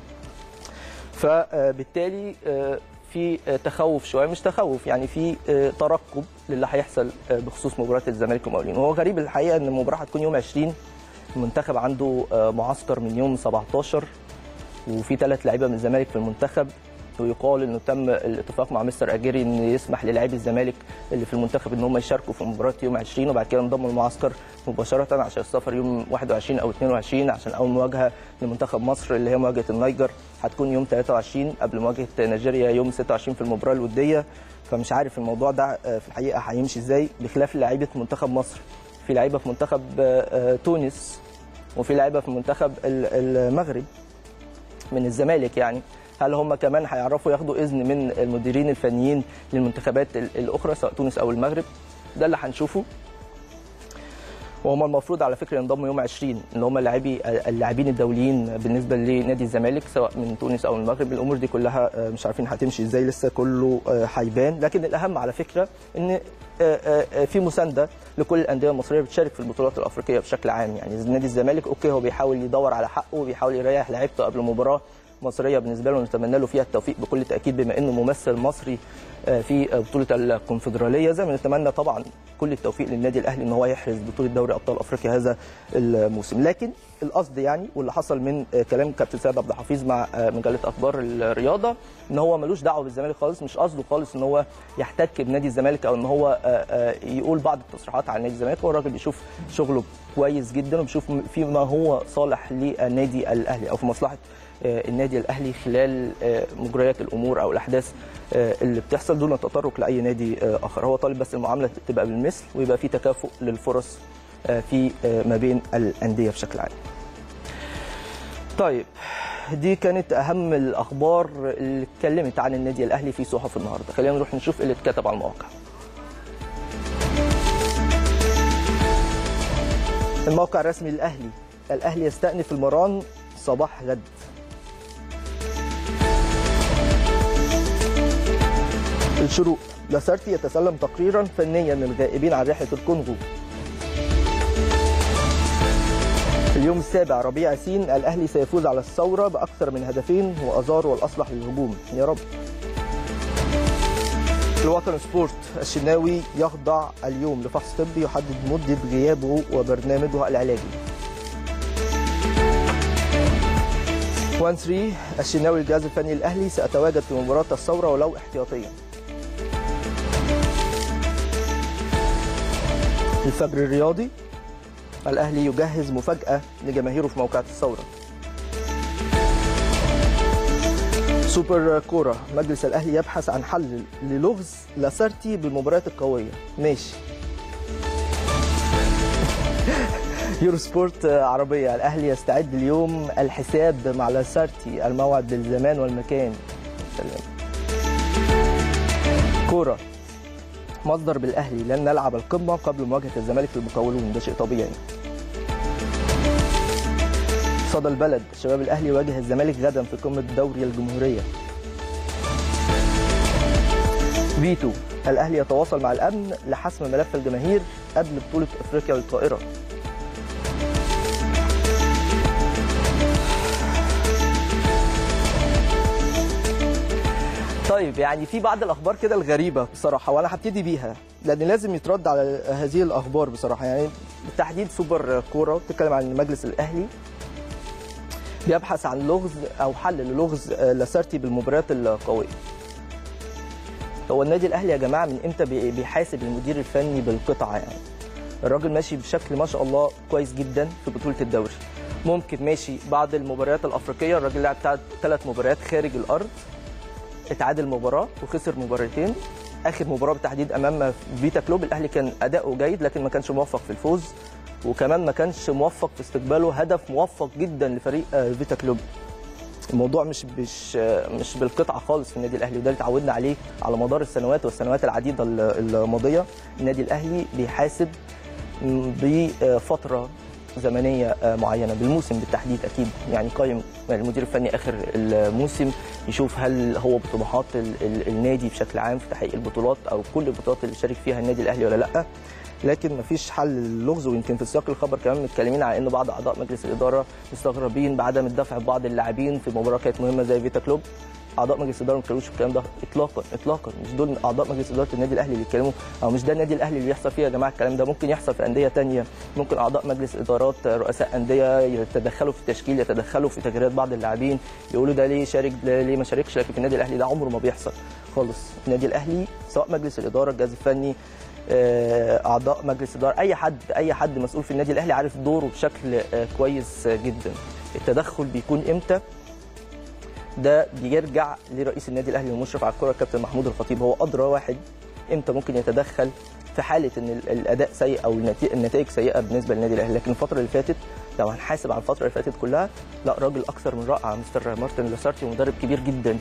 Speaker 1: فبالتالي آه، في آه، تخوف شويه مش تخوف يعني في آه، ترقب للي هيحصل آه، بخصوص مباراه الزمالك والمقاولين وهو غريب الحقيقه ان المباراه هتكون يوم 20 المنتخب عنده آه، معسكر من يوم 17 وفي ثلاث لعيبه من الزمالك في المنتخب ويقال انه تم الاتفاق مع مستر اجيري ان يسمح للاعبي الزمالك اللي في المنتخب ان هم يشاركوا في مباراه يوم 20 وبعد كده انضموا المعسكر مباشره عشان السفر يوم 21 او 22 عشان اول مواجهه لمنتخب مصر اللي هي مواجهه النيجر هتكون يوم 23 قبل مواجهه نيجيريا يوم 26 في المباراه الوديه فمش عارف الموضوع ده آه، في الحقيقه هيمشي ازاي بخلاف لعيبه منتخب مصر في لعيبه في منتخب آه، آه، تونس وفي لعيبه في منتخب ال- المغرب من الزمالك يعني هل هم كمان هيعرفوا ياخدوا اذن من المديرين الفنيين للمنتخبات ال- الاخرى سواء تونس او المغرب ده اللي هنشوفه وهم المفروض على فكره ينضموا يوم 20 اللي هم اللاعبي اللاعبين الدوليين بالنسبه لنادي الزمالك سواء من تونس او من المغرب الامور دي كلها آه، مش عارفين هتمشي ازاي لسه كله آه، هيبان لكن الاهم على فكره ان آه، آه، في مسانده لكل الانديه المصريه بتشارك في البطولات الافريقيه بشكل عام يعني نادي الزمالك اوكي هو بيحاول يدور على حقه وبيحاول يريح لعيبته قبل مباراه مصريه بالنسبه له نتمنى له فيها التوفيق بكل تاكيد بما انه ممثل مصري آه، في بطوله الكونفدراليه زي ما نتمنى طبعا كل التوفيق للنادي الاهلي ان هو يحرز بطوله دوري ابطال افريقيا هذا الموسم لكن القصد يعني واللي حصل من آه، كلام كابتن سيد عبد الحفيظ مع آه، مجله اخبار الرياضه ان هو ملوش دعوه بالزمالك خالص مش قصده خالص ان هو يحتك بنادي الزمالك او ان هو آه، آه، يقول بعض التصريحات عن نادي الزمالك هو الراجل بيشوف شغله كويس جدا وبيشوف فيما هو صالح للنادي الاهلي او في مصلحه آه، النادي الاهلي خلال آه، مجريات الامور او الاحداث آه، اللي بتحصل دون التطرق لاي نادي آه، اخر هو طالب بس المعامله تبقى بالمثل ويبقى في تكافؤ للفرص آه، في آه، ما بين الانديه بشكل عام طيب دي كانت اهم الاخبار اللي اتكلمت عن النادي الاهلي في صحف النهارده خلينا نروح نشوف إيه اللي اتكتب على المواقع الموقع الرسمي للاهلي الاهلي يستأنف المران صباح غد الشروق لاسارتي يتسلم تقريرا فنيا للغائبين عن رحله الكونغو اليوم السابع ربيع ياسين الاهلي سيفوز على الثوره باكثر من هدفين وازار والاصلح للهجوم يا رب الوطن سبورت الشناوي يخضع اليوم لفحص طبي يحدد مده غيابه وبرنامجه العلاجي 1 3 الشناوي الجهاز الفني الاهلي ساتواجد في مباراه الثوره ولو احتياطيا الفجر الرياضي الاهلي يجهز مفاجاه لجماهيره في موقعة الثوره سوبر كوره مجلس الاهلي يبحث عن حل للغز لاسارتي بالمباريات القويه ماشي يورو سبورت عربية الأهلي يستعد اليوم الحساب مع لاسارتي الموعد بالزمان والمكان سلام كورة مصدر بالأهلي لن نلعب القمة قبل مواجهة الزمالك في المقاولون ده شيء طبيعي صدى البلد شباب الأهلي يواجه الزمالك غدا في قمة دوري الجمهورية فيتو الأهلي يتواصل مع الأمن لحسم ملف الجماهير قبل بطولة أفريقيا للطائرة طيب يعني في بعض الاخبار كده الغريبه بصراحه وانا هبتدي بيها لان لازم يترد على هذه الاخبار بصراحه يعني بالتحديد سوبر كوره بتتكلم عن مجلس الاهلي بيبحث عن لغز او حل للغز آه، لاسارتي بالمباريات القويه هو النادي الاهلي يا جماعه من امتى بي- بيحاسب المدير الفني بالقطعه يعني الراجل ماشي بشكل ما شاء الله كويس جدا في بطوله الدوري ممكن ماشي بعد المباريات الافريقيه الراجل لعب ثلاث مباريات خارج الارض اتعادل مباراه وخسر مباراتين اخر مباراه بالتحديد امام فيتا كلوب الاهلي كان اداؤه جيد لكن ما كانش موفق في الفوز وكمان ما كانش موفق في استقباله هدف موفق جدا لفريق آه، فيتا كلوب الموضوع مش مش آه، مش بالقطعه خالص في النادي الاهلي وده اللي اتعودنا عليه على مدار السنوات والسنوات العديده ال- الماضيه النادي الاهلي بيحاسب م، بفتره زمنيه آه، معينه بالموسم بالتحديد اكيد يعني قايم المدير الفني اخر الموسم يشوف هل هو بطموحات ال- ال- النادي بشكل عام في تحقيق البطولات او كل البطولات اللي شارك فيها النادي الاهلي ولا لا لكن مفيش حل للغز ويمكن في سياق الخبر كمان متكلمين على ان بعض اعضاء مجلس الاداره مستغربين بعدم الدفع ببعض اللاعبين في مباراه كانت مهمه زي فيتا كلوب اعضاء مجلس الاداره ما اتكلموش في الكلام ده اطلاقا اطلاقا مش دول اعضاء مجلس اداره النادي الاهلي اللي يتكلموا او مش ده النادي الاهلي اللي بيحصل فيه يا جماعه الكلام ده ممكن يحصل في انديه تانية ممكن اعضاء مجلس ادارات رؤساء انديه يتدخلوا في التشكيل يتدخلوا في تغييرات بعض اللاعبين يقولوا ده ليه شارك ده ليه ما شاركش لكن في النادي الاهلي ده عمره ما بيحصل خالص النادي الاهلي سواء مجلس الاداره الجهاز الفني آه، اعضاء مجلس اداره اي حد اي حد مسؤول في النادي الاهلي عارف دوره بشكل آه، كويس جدا التدخل بيكون امتى ده بيرجع لرئيس النادي الاهلي والمشرف على الكره الكابتن محمود الخطيب هو ادرى واحد امتى ممكن يتدخل في حاله ان ال- الاداء سيء او النتي- النتائج سيئه بالنسبه للنادي الاهلي لكن الفتره اللي فاتت لو هنحاسب على الفتره اللي فاتت كلها لا راجل اكثر من رائع مستر مارتن لاسارتي مدرب كبير جدا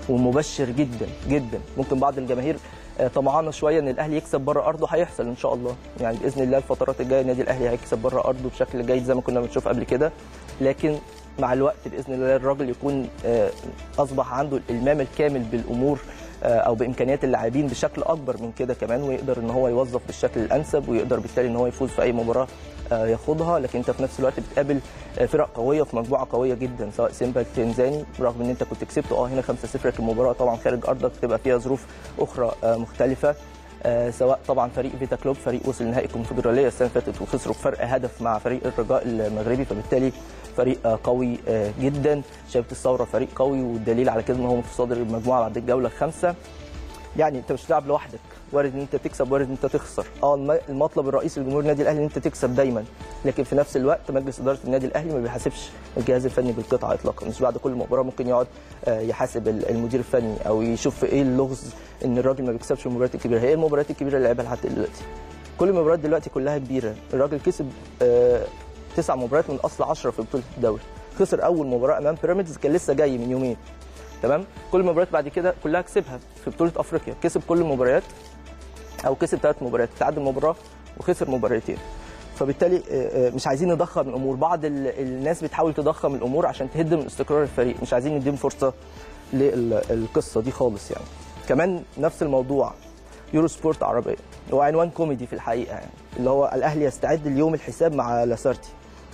Speaker 1: ومبشر جدا جدا ممكن بعض الجماهير آه، طمعانه شويه ان الاهلي يكسب بره ارضه هيحصل ان شاء الله يعني باذن الله الفترات الجايه النادي الاهلي هيكسب بره ارضه بشكل جيد زي ما كنا بنشوف قبل كده لكن مع الوقت باذن الله الراجل يكون آه، اصبح عنده الالمام الكامل بالامور آه، او بامكانيات اللاعبين بشكل اكبر من كده كمان ويقدر ان هو يوظف بالشكل الانسب ويقدر بالتالي ان هو يفوز في اي مباراه آه، ياخدها لكن انت في نفس الوقت بتقابل آه، فرق قويه في مجموعه قويه جدا سواء سيمبا التنزاني رغم ان انت كنت كسبت اه هنا 5-0 لكن المباراه طبعا خارج ارضك بتبقى فيها ظروف اخرى آه، مختلفه آه، سواء طبعا فريق فيتا كلوب فريق وصل نهائي الكونفدراليه السنه اللي فاتت وخسروا بفرق هدف مع فريق الرجاء المغربي فبالتالي فريق آه، قوي آه، جدا شبكه الثوره فريق قوي والدليل على كده ان هو متصدر المجموعه بعد الجوله الخامسه يعني انت مش بتلعب لوحدك وارد ان انت تكسب وارد ان انت تخسر اه الم- المطلب الرئيسي لجمهور النادي الاهلي ان انت تكسب دايما لكن في نفس الوقت مجلس اداره النادي الاهلي ما بيحاسبش الجهاز الفني بالقطعه اطلاقا مش بعد كل مباراه ممكن يقعد آه، يحاسب ال- المدير الفني او يشوف ايه اللغز ان الراجل ما بيكسبش المباريات الكبيره هي المباريات الكبيره اللي لعبها لحد دلوقتي كل المباريات دلوقتي كلها كبيره الراجل كسب آه، تسع مباريات من اصل 10 في بطوله الدوري خسر اول مباراه امام بيراميدز كان لسه جاي من يومين تمام كل المباريات بعد كده كلها كسبها في بطوله افريقيا كسب كل المباريات او كسب ثلاث مباريات تعادل مباراه وخسر مباراتين فبالتالي آه، آه، مش عايزين نضخم الامور بعض ال- الناس بتحاول تضخم الامور عشان تهد من استقرار الفريق مش عايزين نديهم فرصه للقصه دي خالص يعني كمان نفس الموضوع يورو سبورت عربيه هو عنوان كوميدي في الحقيقه يعني اللي هو الاهلي يستعد ليوم الحساب مع لاسارتي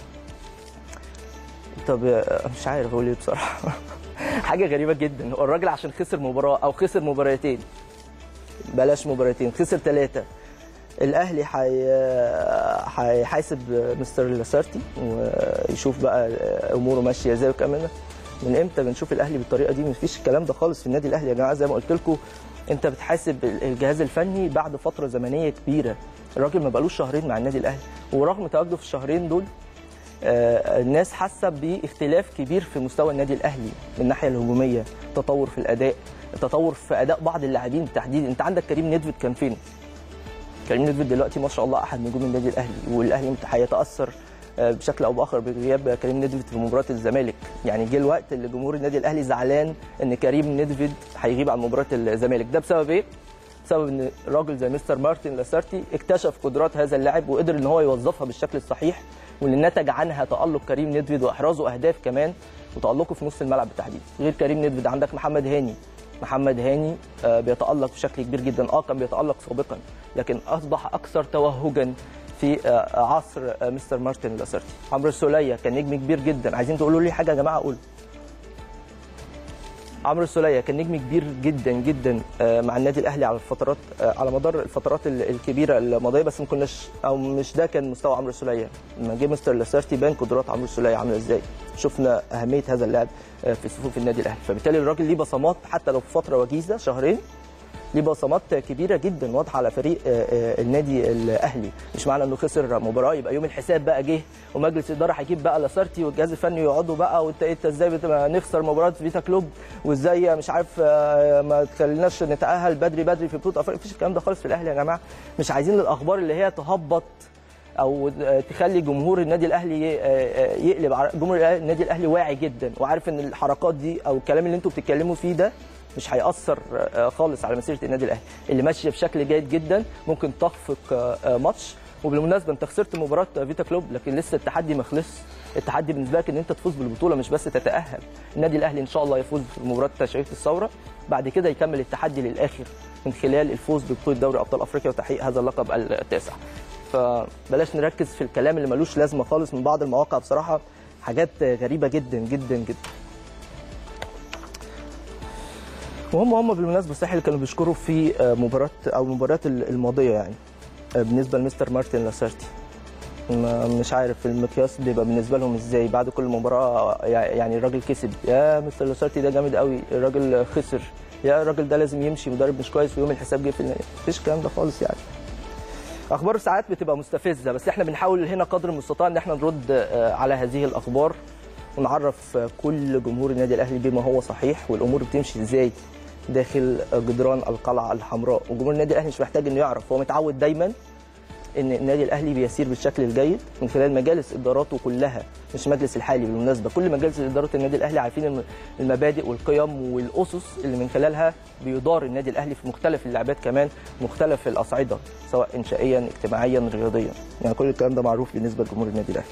Speaker 1: طب آه، مش عارف اقول ايه بصراحه حاجه غريبه جدا هو الراجل عشان خسر مباراه او خسر مباراتين بلاش مباراتين خسر ثلاثه الاهلي حي... هيحاسب مستر لاسارتي ويشوف بقى اموره ماشيه ازاي وكمان من امتى بنشوف الاهلي بالطريقه دي مفيش الكلام ده خالص في النادي الاهلي يا جماعه زي ما قلت لكم انت بتحاسب الجهاز الفني بعد فتره زمنيه كبيره الراجل ما بقالوش شهرين مع النادي الاهلي ورغم تواجده في الشهرين دول آه، الناس حاسه باختلاف كبير في مستوى النادي الاهلي من الناحيه الهجوميه تطور في الاداء تطور في اداء بعض اللاعبين بالتحديد انت عندك كريم نيدفيد كان فين كريم نيدفيد دلوقتي ما شاء الله احد نجوم النادي الاهلي والاهلي هيتاثر آه، بشكل او باخر بغياب كريم نيدفيد في مباراه الزمالك يعني جه الوقت اللي جمهور النادي الاهلي زعلان ان كريم نيدفيد هيغيب عن مباراه الزمالك ده بسبب ايه بسبب ان راجل زي مستر مارتن لاسارتي اكتشف قدرات هذا اللاعب وقدر ان هو يوظفها بالشكل الصحيح واللي نتج عنها تالق كريم نيدفيد واحرازه اهداف كمان وتالقه في نص الملعب بالتحديد غير كريم نيدفيد عندك محمد هاني محمد هاني آه، بيتالق بشكل كبير جدا اه كان بيتالق سابقا لكن اصبح اكثر توهجا في آه، عصر آه، مستر مارتن لاسارتي عمرو السوليه كان نجم كبير جدا عايزين تقولوا لي حاجه يا جماعه قولوا عمرو السوليه كان نجم كبير جدا جدا آه، مع النادي الاهلي على الفترات آه، على مدار الفترات ال- الكبيره الماضيه بس ما كناش او مش ده كان مستوى عمرو السوليه لما جه مستر لاسارتي بان قدرات عمرو السوليه عامله ازاي شفنا اهميه هذا اللاعب آه، في صفوف النادي الاهلي فبالتالي الراجل ليه بصمات حتى لو في فتره وجيزه شهرين ليه بصمات كبيره جدا واضحه على فريق آه، آه، النادي الاهلي مش معنى انه خسر مباراه يبقى يوم الحساب بقى جه ومجلس الاداره هيجيب بقى لاسارتي والجهاز الفني يقعدوا بقى وانت انت ازاي بتبقى نخسر مباراه فيتا كلوب وازاي مش عارف آه، ما تخليناش نتاهل بدري بدري في بطوله افريقيا مفيش الكلام ده خالص في الاهلي يا جماعه مش عايزين الاخبار اللي هي تهبط او تخلي جمهور النادي الاهلي يقلب على- جمهور النادي الاهلي واعي جدا وعارف ان الحركات دي او الكلام اللي انتوا بتتكلموا فيه ده مش هيأثر آه، خالص على مسيره النادي الاهلي اللي ماشيه بشكل جيد جدا ممكن تخفق آه، آه، ماتش وبالمناسبه انت خسرت مباراه فيتا كلوب لكن لسه التحدي ما خلصش التحدي بالنسبه لك ان انت تفوز بالبطوله مش بس تتاهل النادي الاهلي ان شاء الله يفوز في مباراه شركه الثوره بعد كده يكمل التحدي للاخر من خلال الفوز ببطوله دوري ابطال افريقيا وتحقيق هذا اللقب التاسع فبلاش نركز في الكلام اللي ملوش لازمه خالص من بعض المواقع بصراحه حاجات غريبه جدا جدا جدا وهم هم بالمناسبه الساحل كانوا بيشكروا في آه، مباراه او المباريات الماضيه يعني آه، بالنسبه لمستر مارتن لاسارتي ما- مش عارف المقياس بيبقى بالنسبه لهم ازاي بعد كل مباراه يع- يعني الراجل كسب يا مستر لاسارتي ده جامد قوي الراجل خسر يا الراجل ده لازم يمشي مدرب مش كويس ويوم الحساب جه في النهايه مفيش الكلام ده خالص يعني اخبار ساعات بتبقى مستفزه بس احنا بنحاول هنا قدر المستطاع ان احنا نرد آه، على هذه الاخبار ونعرف آه، كل جمهور النادي الاهلي بما هو صحيح والامور بتمشي ازاي داخل جدران القلعه الحمراء وجمهور النادي الاهلي مش محتاج انه يعرف هو متعود دايما ان النادي الاهلي بيسير بالشكل الجيد من خلال مجالس اداراته كلها مش مجلس الحالي بالمناسبه كل مجالس اداره النادي الاهلي عارفين الم- المبادئ والقيم والاسس اللي من خلالها بيدار النادي الاهلي في مختلف اللعبات كمان مختلف الاصعده سواء انشائيا اجتماعيا رياضيا يعني كل الكلام ده معروف بالنسبه لجمهور النادي الاهلي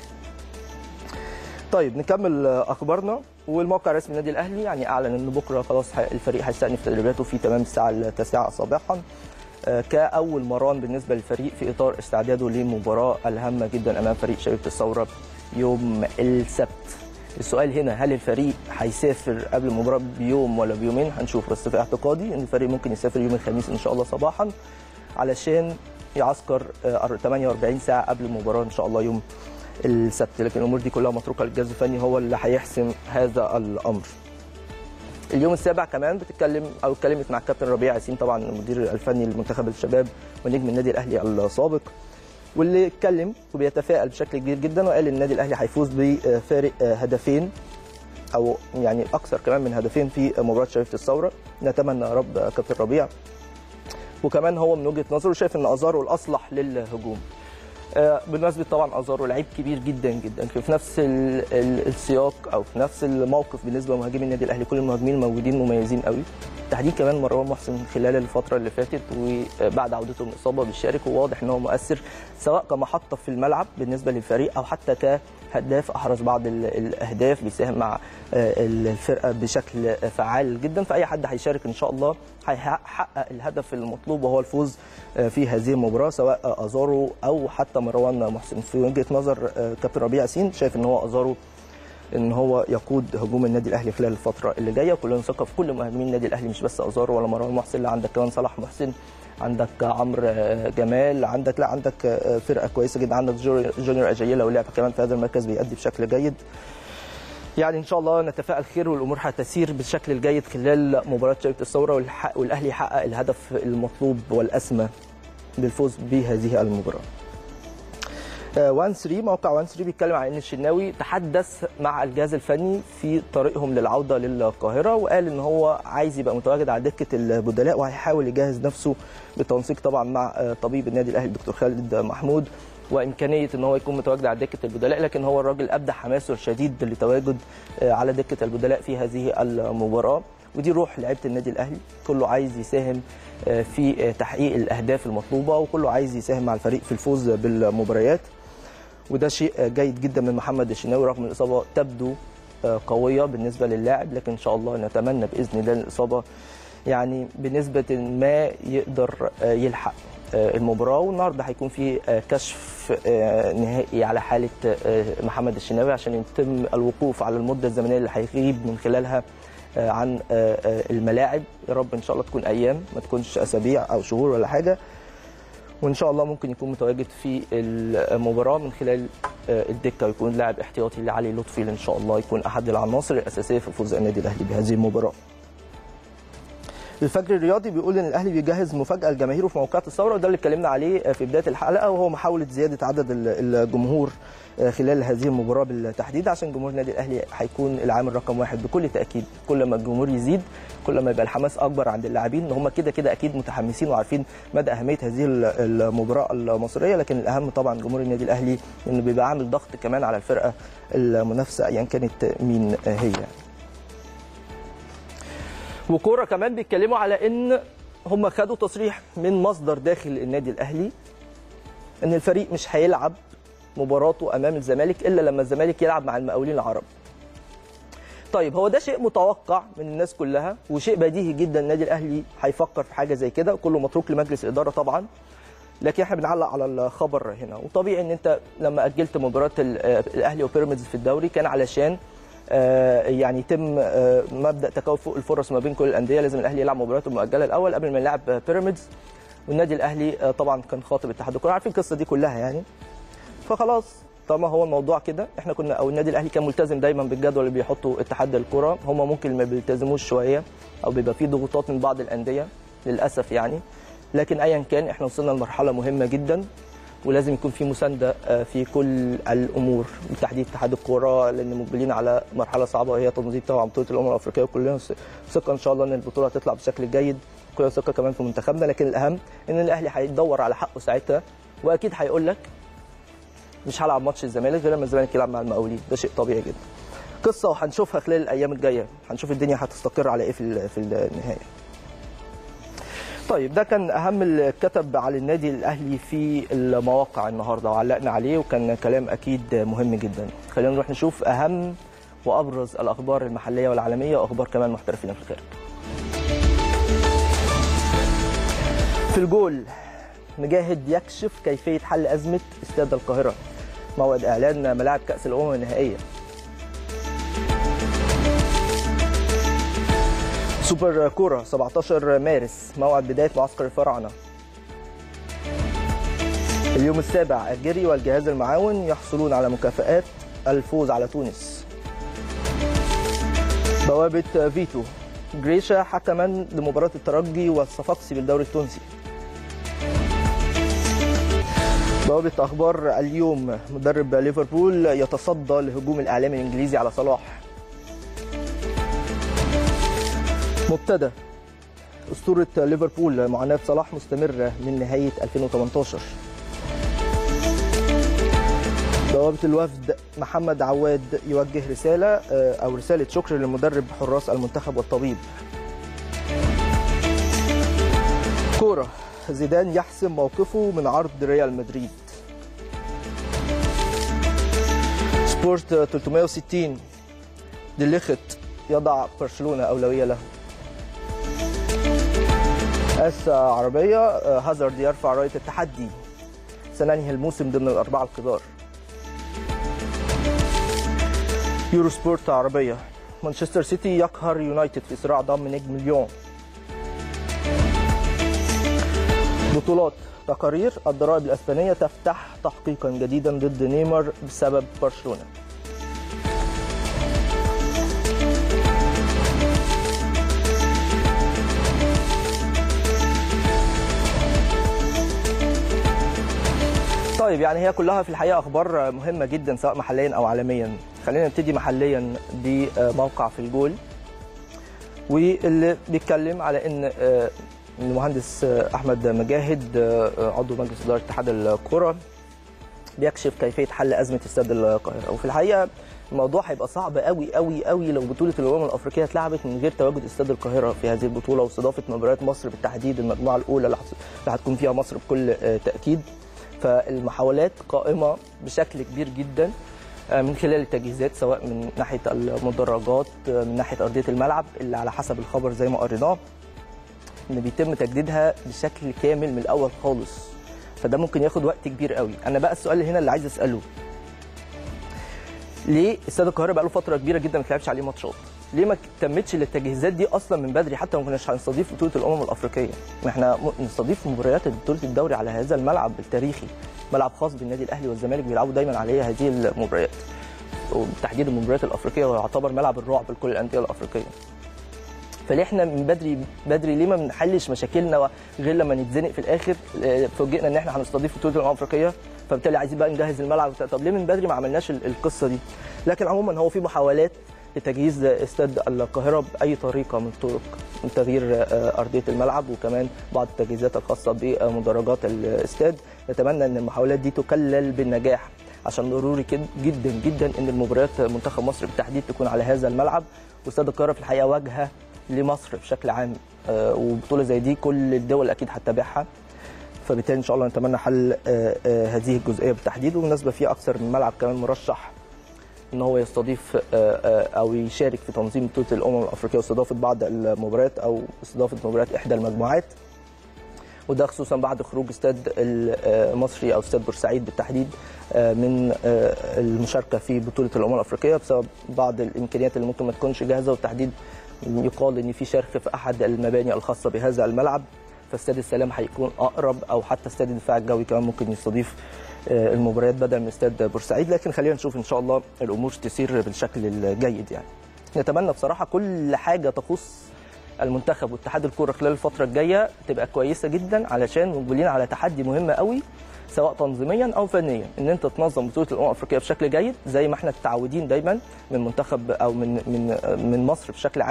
Speaker 1: طيب نكمل آه، اخبارنا والموقع الرسمي للنادي الاهلي يعني اعلن ان بكره خلاص ح- الفريق هيستأنف تدريباته في تمام الساعه التاسعه صباحا آه، كاول مران بالنسبه للفريق في اطار استعداده لمباراه الهامه جدا امام فريق شبيبه الثوره يوم السبت السؤال هنا هل الفريق هيسافر قبل المباراه بيوم ولا بيومين هنشوف بس في اعتقادي ان الفريق ممكن يسافر يوم الخميس ان شاء الله صباحا علشان يعسكر آه، 48 ساعه قبل المباراه ان شاء الله يوم السبت لكن الامور دي كلها متروكه للجهاز الفني هو اللي هيحسم هذا الامر اليوم السابع كمان بتتكلم او اتكلمت مع الكابتن ربيع ياسين طبعا المدير الفني لمنتخب الشباب ونجم النادي الاهلي السابق واللي اتكلم وبيتفائل بشكل كبير جدا وقال ان النادي الاهلي هيفوز بفارق هدفين او يعني اكثر كمان من هدفين في مباراه شريفه الثوره نتمنى يا رب كابتن ربيع وكمان هو من وجهه نظره شايف ان ازارو الاصلح للهجوم آه، بالمناسبه طبعا ازارو لعيب كبير جدا جدا في نفس ال- ال- السياق او في نفس الموقف بالنسبه لمهاجمي النادي الاهلي كل المهاجمين الموجودين مميزين قوي تحديد كمان مروان محسن خلال الفتره اللي فاتت وبعد عودته من الاصابه بيشارك وواضح ان هو مؤثر سواء كمحطه في الملعب بالنسبه للفريق او حتى كهداف احرز بعض ال- الاهداف بيساهم مع آه، الفرقه بشكل فعال جدا فاي حد هيشارك ان شاء الله هيحقق الهدف المطلوب وهو الفوز آه، في هذه المباراه سواء آه، ازارو او حتى مروان محسن في وجهه نظر آه، كابتن ربيع ياسين شايف ان هو ازارو ان هو يقود هجوم النادي الاهلي خلال الفتره اللي جايه كلنا ثقه في كل مهاجمين النادي الاهلي مش بس ازارو ولا مروان محسن لا عندك كمان صلاح محسن عندك عمرو آه، جمال عندك لا عندك آه، فرقه كويسه جدا عندك جونيور- جونيور اجاييه لو لعب كمان في هذا المركز بيأدي بشكل جيد يعني ان شاء الله نتفائل خير والامور هتسير بالشكل الجيد خلال مباراه شركه الثوره والحق- والاهلي يحقق الهدف المطلوب والاسمى بالفوز بهذه المباراه. 1 3 موقع 1 3 بيتكلم عن ان الشناوي تحدث مع الجهاز الفني في طريقهم للعوده للقاهره وقال ان هو عايز يبقى متواجد على دكه البدلاء وهيحاول يجهز نفسه بالتنسيق طبعا مع آه، طبيب النادي الاهلي الدكتور خالد محمود وامكانيه ان هو يكون متواجد على دكه البدلاء لكن هو الراجل ابدى حماسه الشديد لتواجد آه، على دكه البدلاء في هذه المباراه ودي روح لعيبه النادي الاهلي كله عايز يساهم آه، في آه، تحقيق الاهداف المطلوبه وكله عايز يساهم مع الفريق في الفوز بالمباريات وده شيء جيد جدا من محمد الشناوي رغم الاصابه تبدو آه، قويه بالنسبه للاعب لكن ان شاء الله نتمنى باذن الله الاصابه يعني بنسبه ما يقدر آه، يلحق آه، المباراه والنهارده هيكون في آه، كشف آه، نهائي على حاله آه، محمد الشناوي عشان يتم الوقوف على المده الزمنيه اللي هيغيب من خلالها آه، عن آه، آه، الملاعب يا رب ان شاء الله تكون ايام ما تكونش اسابيع او شهور ولا حاجه وان شاء الله ممكن يكون متواجد في المباراه من خلال آه، الدكه ويكون لاعب احتياطي لعلي لطفي اللي ان شاء الله يكون احد العناصر الاساسيه في فوز النادي الاهلي بهذه المباراه. الفجر الرياضي بيقول ان الاهلي بيجهز مفاجاه لجماهيره في موقعة الثوره وده اللي اتكلمنا عليه في بدايه الحلقه وهو محاوله زياده عدد ال- الجمهور خلال هذه المباراه بالتحديد عشان جمهور النادي الاهلي هيكون العامل رقم واحد بكل تاكيد كل ما الجمهور يزيد كل ما يبقى الحماس اكبر عند اللاعبين ان هم كده كده اكيد متحمسين وعارفين مدى اهميه هذه ال- المباراه المصريه لكن الاهم طبعا جمهور النادي الاهلي انه بيبقى عامل ضغط كمان على الفرقه المنافسه ايا كانت مين هي وكوره كمان بيتكلموا على ان هم خدوا تصريح من مصدر داخل النادي الاهلي ان الفريق مش هيلعب مباراته امام الزمالك الا لما الزمالك يلعب مع المقاولين العرب طيب هو ده شيء متوقع من الناس كلها وشيء بديهي جدا النادي الاهلي هيفكر في حاجه زي كده وكله متروك لمجلس الاداره طبعا لكن احنا بنعلق على الخبر هنا وطبيعي ان انت لما اجلت مباراه ال- آه، الاهلي وبيراميدز في الدوري كان علشان آه، يعني يتم آه، مبدا تكافؤ الفرص ما بين كل الانديه لازم الاهلي يلعب مباراته المؤجله الاول قبل ما يلعب آه، بيراميدز والنادي الاهلي آه، طبعا كان خاطب اتحاد الكره عارفين القصه دي كلها يعني فخلاص طالما هو الموضوع كده احنا كنا او النادي الاهلي كان ملتزم دايما بالجدول اللي بيحطه اتحاد الكره هم ممكن ما بيلتزموش شويه او بيبقى في ضغوطات من بعض الانديه للاسف يعني لكن ايا كان احنا وصلنا لمرحله مهمه جدا ولازم يكون في مسانده آه، في كل الامور بالتحديد اتحاد الكوره لان مقبلين على مرحله صعبه وهي تنظيم طبعا بطوله الامم الافريقيه وكلنا ثقه ان شاء الله ان البطوله هتطلع بشكل جيد كلنا ثقه كمان في منتخبنا لكن الاهم ان الاهلي هيدور على حقه ساعتها واكيد هيقول لك مش هلعب ماتش الزمالك غير لما الزمالك يلعب مع المقاولين ده شيء طبيعي جدا قصه وهنشوفها خلال الايام الجايه هنشوف الدنيا هتستقر على ايه في ال- في النهايه طيب ده كان اهم اللي كتب على النادي الاهلي في المواقع النهارده وعلقنا عليه وكان كلام اكيد مهم جدا خلينا نروح نشوف اهم وابرز الاخبار المحليه والعالميه واخبار كمان محترفين في الخارج في الجول مجاهد يكشف كيفيه حل ازمه استاد القاهره موعد اعلان ملاعب كاس الامم النهائيه سوبر كوره 17 مارس موعد بدايه معسكر الفراعنه اليوم السابع الجري والجهاز المعاون يحصلون على مكافآت الفوز على تونس بوابة فيتو جريشا حكما لمباراة الترجي والصفاقسي بالدوري التونسي بوابة أخبار اليوم مدرب ليفربول يتصدى لهجوم الإعلام الإنجليزي على صلاح مبتدى أسطورة ليفربول معاناة صلاح مستمرة من نهاية 2018 بوابة الوفد محمد عواد يوجه رسالة آه، أو رسالة شكر لمدرب حراس المنتخب والطبيب كورة زيدان يحسم موقفه من عرض ريال مدريد سبورت 360 ديليخت يضع برشلونة أولوية له اس عربية آه، هازارد يرفع راية التحدي سننهي الموسم ضمن الأربعة الكبار يورو سبورت عربية مانشستر سيتي يقهر يونايتد في صراع ضم نجم ليون بطولات تقارير الضرائب الأسبانية تفتح تحقيقا جديدا ضد نيمار بسبب برشلونة طيب يعني هي كلها في الحقيقه اخبار مهمه جدا سواء محليا او عالميا خلينا نبتدي محليا بموقع في الجول واللي بيتكلم على ان آه، المهندس آه، احمد مجاهد آه، عضو مجلس اداره اتحاد الكره بيكشف كيفيه حل ازمه استاد القاهره وفي الحقيقه الموضوع هيبقى صعب قوي قوي قوي لو بطوله الامم الافريقيه اتلعبت من غير تواجد استاد القاهره في هذه البطوله واستضافه مباريات مصر بالتحديد المجموعه الاولى اللي هت- اللي هتكون فيها مصر بكل آه، تاكيد فالمحاولات قائمه بشكل كبير جدا آه، من خلال التجهيزات سواء من ناحيه المدرجات آه، من ناحيه ارضيه الملعب اللي على حسب الخبر زي ما قريناه ان بيتم تجديدها بشكل كامل من الاول خالص فده ممكن ياخد وقت كبير قوي انا بقى السؤال هنا اللي عايز اساله ليه استاد القاهره بقى له فتره كبيره جدا ما اتلعبش عليه ماتشات ليه ما تمتش التجهيزات دي اصلا من بدري حتى ما كناش هنستضيف بطوله الامم الافريقيه ما احنا م- نستضيف مباريات بطوله الدوري على هذا الملعب التاريخي ملعب خاص بالنادي الاهلي والزمالك بيلعبوا دايما عليه هذه المباريات وبالتحديد المباريات الافريقيه ويعتبر ملعب الرعب لكل الانديه الافريقيه فليه احنا من بدري بدري ليه ما بنحلش مشاكلنا غير لما نتزنق في الاخر اه، فوجئنا ان احنا هنستضيف بطوله الامم الافريقيه فبالتالي عايزين بقى نجهز الملعب وبتاع. طب ليه من بدري ما عملناش ال- القصه دي لكن عموما هو في محاولات لتجهيز استاد القاهره باي طريقه من الطرق من تغيير اه، ارضيه الملعب وكمان بعض التجهيزات الخاصه بمدرجات الاستاد نتمنى ان المحاولات دي تكلل بالنجاح عشان ضروري كد- جدا جدا ان المباريات منتخب مصر بالتحديد تكون على هذا الملعب واستاد القاهره في الحقيقه واجهه لمصر بشكل عام آه، وبطوله زي دي كل الدول اكيد هتتابعها فبالتالي ان شاء الله نتمنى حل آه، آه، هذه الجزئيه بالتحديد وبالمناسبه في اكثر من ملعب كمان مرشح ان هو يستضيف آه، آه، او يشارك في تنظيم بطوله الامم الافريقيه واستضافه بعض المباريات او استضافه مباريات احدى المجموعات وده خصوصا بعد خروج استاد المصري او استاد بورسعيد بالتحديد آه، من آه، المشاركه في بطوله الامم الافريقيه بسبب بعض الامكانيات اللي ممكن ما تكونش جاهزه والتحديد يقال ان في شرخ في احد المباني الخاصه بهذا الملعب فاستاد السلام هيكون اقرب او حتى استاد الدفاع الجوي كمان ممكن يستضيف آه، المباريات بدل من استاد بورسعيد لكن خلينا نشوف ان شاء الله الامور تسير بالشكل الجيد يعني نتمنى بصراحه كل حاجه تخص المنتخب واتحاد الكوره خلال الفتره الجايه تبقى كويسه جدا علشان مقبلين على تحدي مهم قوي سواء تنظيميا او فنيا ان انت تنظم بطوله الامم الافريقيه بشكل جيد زي ما احنا متعودين دايما من منتخب او من من من مصر بشكل عام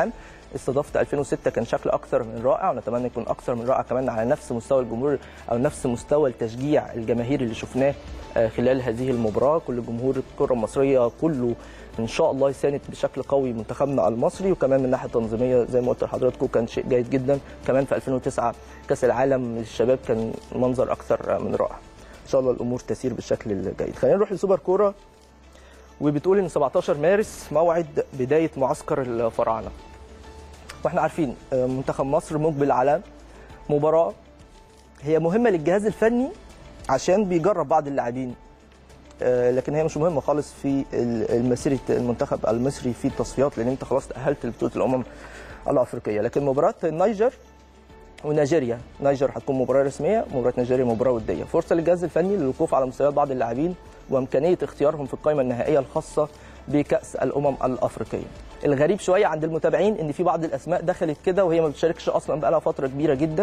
Speaker 1: استضافه 2006 كان شكل اكثر من رائع ونتمنى يكون اكثر من رائع كمان على نفس مستوى الجمهور او نفس مستوى التشجيع الجماهيري اللي شفناه خلال هذه المباراه كل جمهور الكره المصريه كله ان شاء الله يساند بشكل قوي منتخبنا المصري وكمان من الناحيه التنظيميه زي ما قلت لحضراتكم كان شيء جيد جدا كمان في 2009 كاس العالم للشباب كان منظر اكثر من رائع ان شاء الله الامور تسير بالشكل الجيد خلينا نروح لسوبر كوره وبتقول ان 17 مارس موعد بدايه معسكر الفراعنه واحنا عارفين منتخب مصر مقبل على مباراه هي مهمه للجهاز الفني عشان بيجرب بعض اللاعبين لكن هي مش مهمه خالص في مسيره المنتخب المصري في التصفيات لان انت خلاص تاهلت لبطوله الامم الافريقيه لكن مباراه النيجر ونيجيريا نيجر هتكون مباراه رسميه مباراه نيجيريا مباراه وديه فرصه للجهاز الفني للوقوف على مستويات بعض اللاعبين وامكانيه اختيارهم في القائمه النهائيه الخاصه بكاس الامم الافريقيه الغريب شويه عند المتابعين ان في بعض الاسماء دخلت كده وهي ما بتشاركش اصلا بقى لها فتره كبيره جدا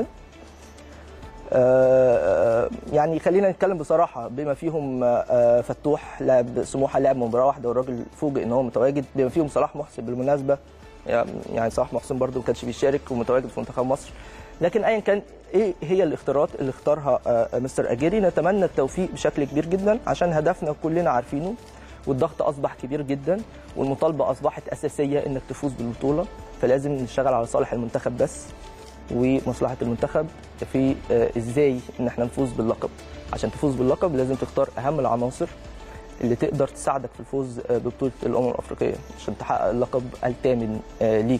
Speaker 1: يعني خلينا نتكلم بصراحه بما فيهم فتوح لاعب سموحه لعب مباراه واحده والراجل فوجئ ان هو متواجد بما فيهم صلاح محسن بالمناسبه يعني صلاح محسن برده ما كانش بيشارك ومتواجد في منتخب مصر لكن ايا كان ايه هي الاختيارات اللي اختارها مستر اجيري نتمنى التوفيق بشكل كبير جدا عشان هدفنا كلنا عارفينه والضغط اصبح كبير جدا والمطالبه اصبحت اساسيه انك تفوز بالبطوله فلازم نشتغل على صالح المنتخب بس ومصلحه المنتخب في ازاي ان احنا نفوز باللقب عشان تفوز باللقب لازم تختار اهم العناصر اللي تقدر تساعدك في الفوز ببطوله الامم الافريقيه عشان تحقق اللقب الثامن ليك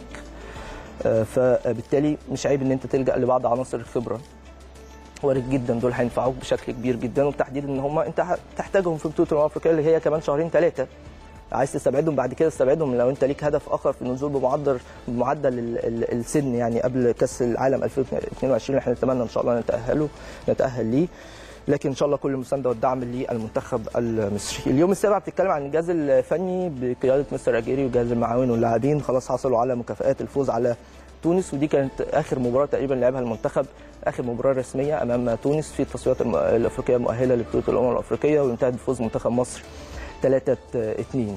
Speaker 1: فبالتالي مش عيب ان انت تلجا لبعض عناصر الخبره وارد جدا دول هينفعوك بشكل كبير جدا وبتحديد ان هم انت تحتاجهم في بطوله الامم الافريقيه اللي هي كمان شهرين ثلاثه عايز تستبعدهم بعد كده استبعدهم لو انت ليك هدف اخر في النزول بمعدل بمعدل السن يعني قبل كاس العالم 2022 اللي احنا نتمنى ان شاء الله نتاهله نتاهل ليه لكن ان شاء الله كل المسانده والدعم للمنتخب المصري. اليوم السابع بتتكلم عن الجهاز الفني بقياده مستر اجيري وجهاز المعاون واللاعبين خلاص حصلوا على مكافئات الفوز على تونس ودي كانت اخر مباراه تقريبا لعبها المنتخب اخر مباراه رسميه امام تونس في التصفيات الافريقيه المؤهله لبطوله الامم الافريقيه وانتهت بفوز منتخب مصر 3 2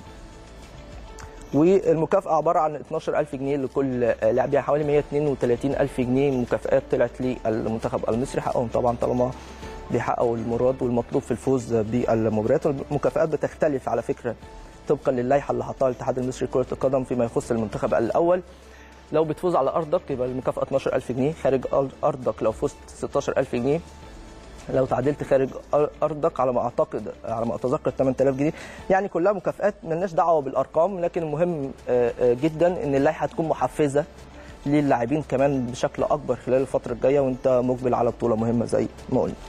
Speaker 1: والمكافاه عباره عن 12000 جنيه لكل لاعب يعني حوالي 132000 جنيه مكافئات طلعت للمنتخب المصري حقهم طبعا طالما بيحققوا المراد والمطلوب في الفوز بالمباريات المكافآت بتختلف على فكره طبقا للائحه اللي حطها الاتحاد المصري لكره القدم فيما يخص المنتخب الاول لو بتفوز على ارضك يبقى المكافاه 12000 جنيه خارج ارضك لو فزت 16000 جنيه لو تعادلت خارج ارضك على ما اعتقد على ما اتذكر 8000 جنيه يعني كلها مكافئات ملناش دعوه بالارقام لكن المهم جدا ان اللائحه تكون محفزه للاعبين كمان بشكل اكبر خلال الفتره الجايه وانت مقبل على بطوله مهمه زي ما قلنا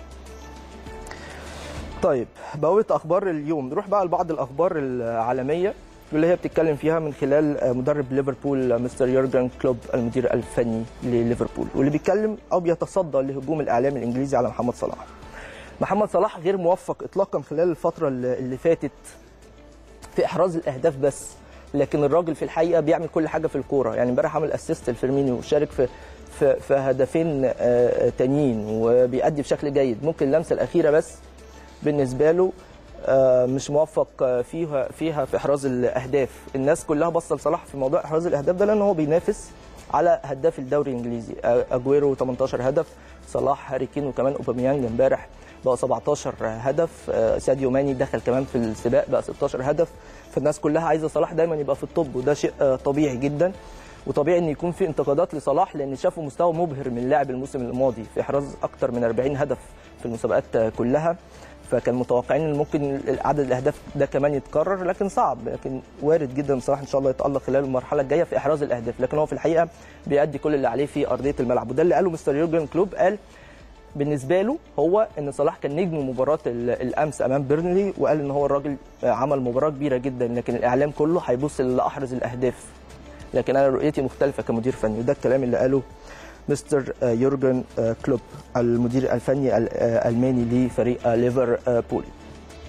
Speaker 1: طيب بقوة اخبار اليوم نروح بقى لبعض الاخبار العالميه واللي هي بتتكلم فيها من خلال مدرب ليفربول مستر يورجن كلوب المدير الفني لليفربول واللي بيتكلم او بيتصدى لهجوم الاعلام الانجليزي على محمد صلاح. محمد صلاح غير موفق اطلاقا خلال الفتره اللي فاتت في احراز الاهداف بس لكن الراجل في الحقيقه بيعمل كل حاجه في الكوره يعني امبارح عمل اسيست لفيرمينيو وشارك في في, في هدفين تانيين وبيأدي بشكل جيد ممكن اللمسه الاخيره بس بالنسبه له مش موفق فيها فيها في احراز الاهداف الناس كلها باصه لصلاح في موضوع احراز الاهداف ده لان هو بينافس على هداف الدوري الانجليزي اجويرو 18 هدف صلاح هاري كين وكمان اوباميانج امبارح بقى 17 هدف ساديو ماني دخل كمان في السباق بقى 16 هدف فالناس كلها عايزه صلاح دايما يبقى في الطب وده شيء طبيعي جدا وطبيعي ان يكون في انتقادات لصلاح لان شافوا مستوى مبهر من لاعب الموسم الماضي في احراز اكثر من 40 هدف في المسابقات كلها فكان متوقعين ان ممكن عدد الاهداف ده كمان يتكرر لكن صعب لكن وارد جدا صلاح ان شاء الله يتالق خلال المرحله الجايه في احراز الاهداف لكن هو في الحقيقه بيأدي كل اللي عليه في ارضيه الملعب وده اللي قاله مستر يورجن كلوب قال بالنسبه له هو ان صلاح كان نجم مباراه الامس امام بيرنلي وقال ان هو الراجل عمل مباراه كبيره جدا لكن الاعلام كله هيبص لاحرز الاهداف لكن انا رؤيتي مختلفه كمدير فني وده الكلام اللي قاله مستر يورجن كلوب المدير الفني الالماني لفريق ليفربول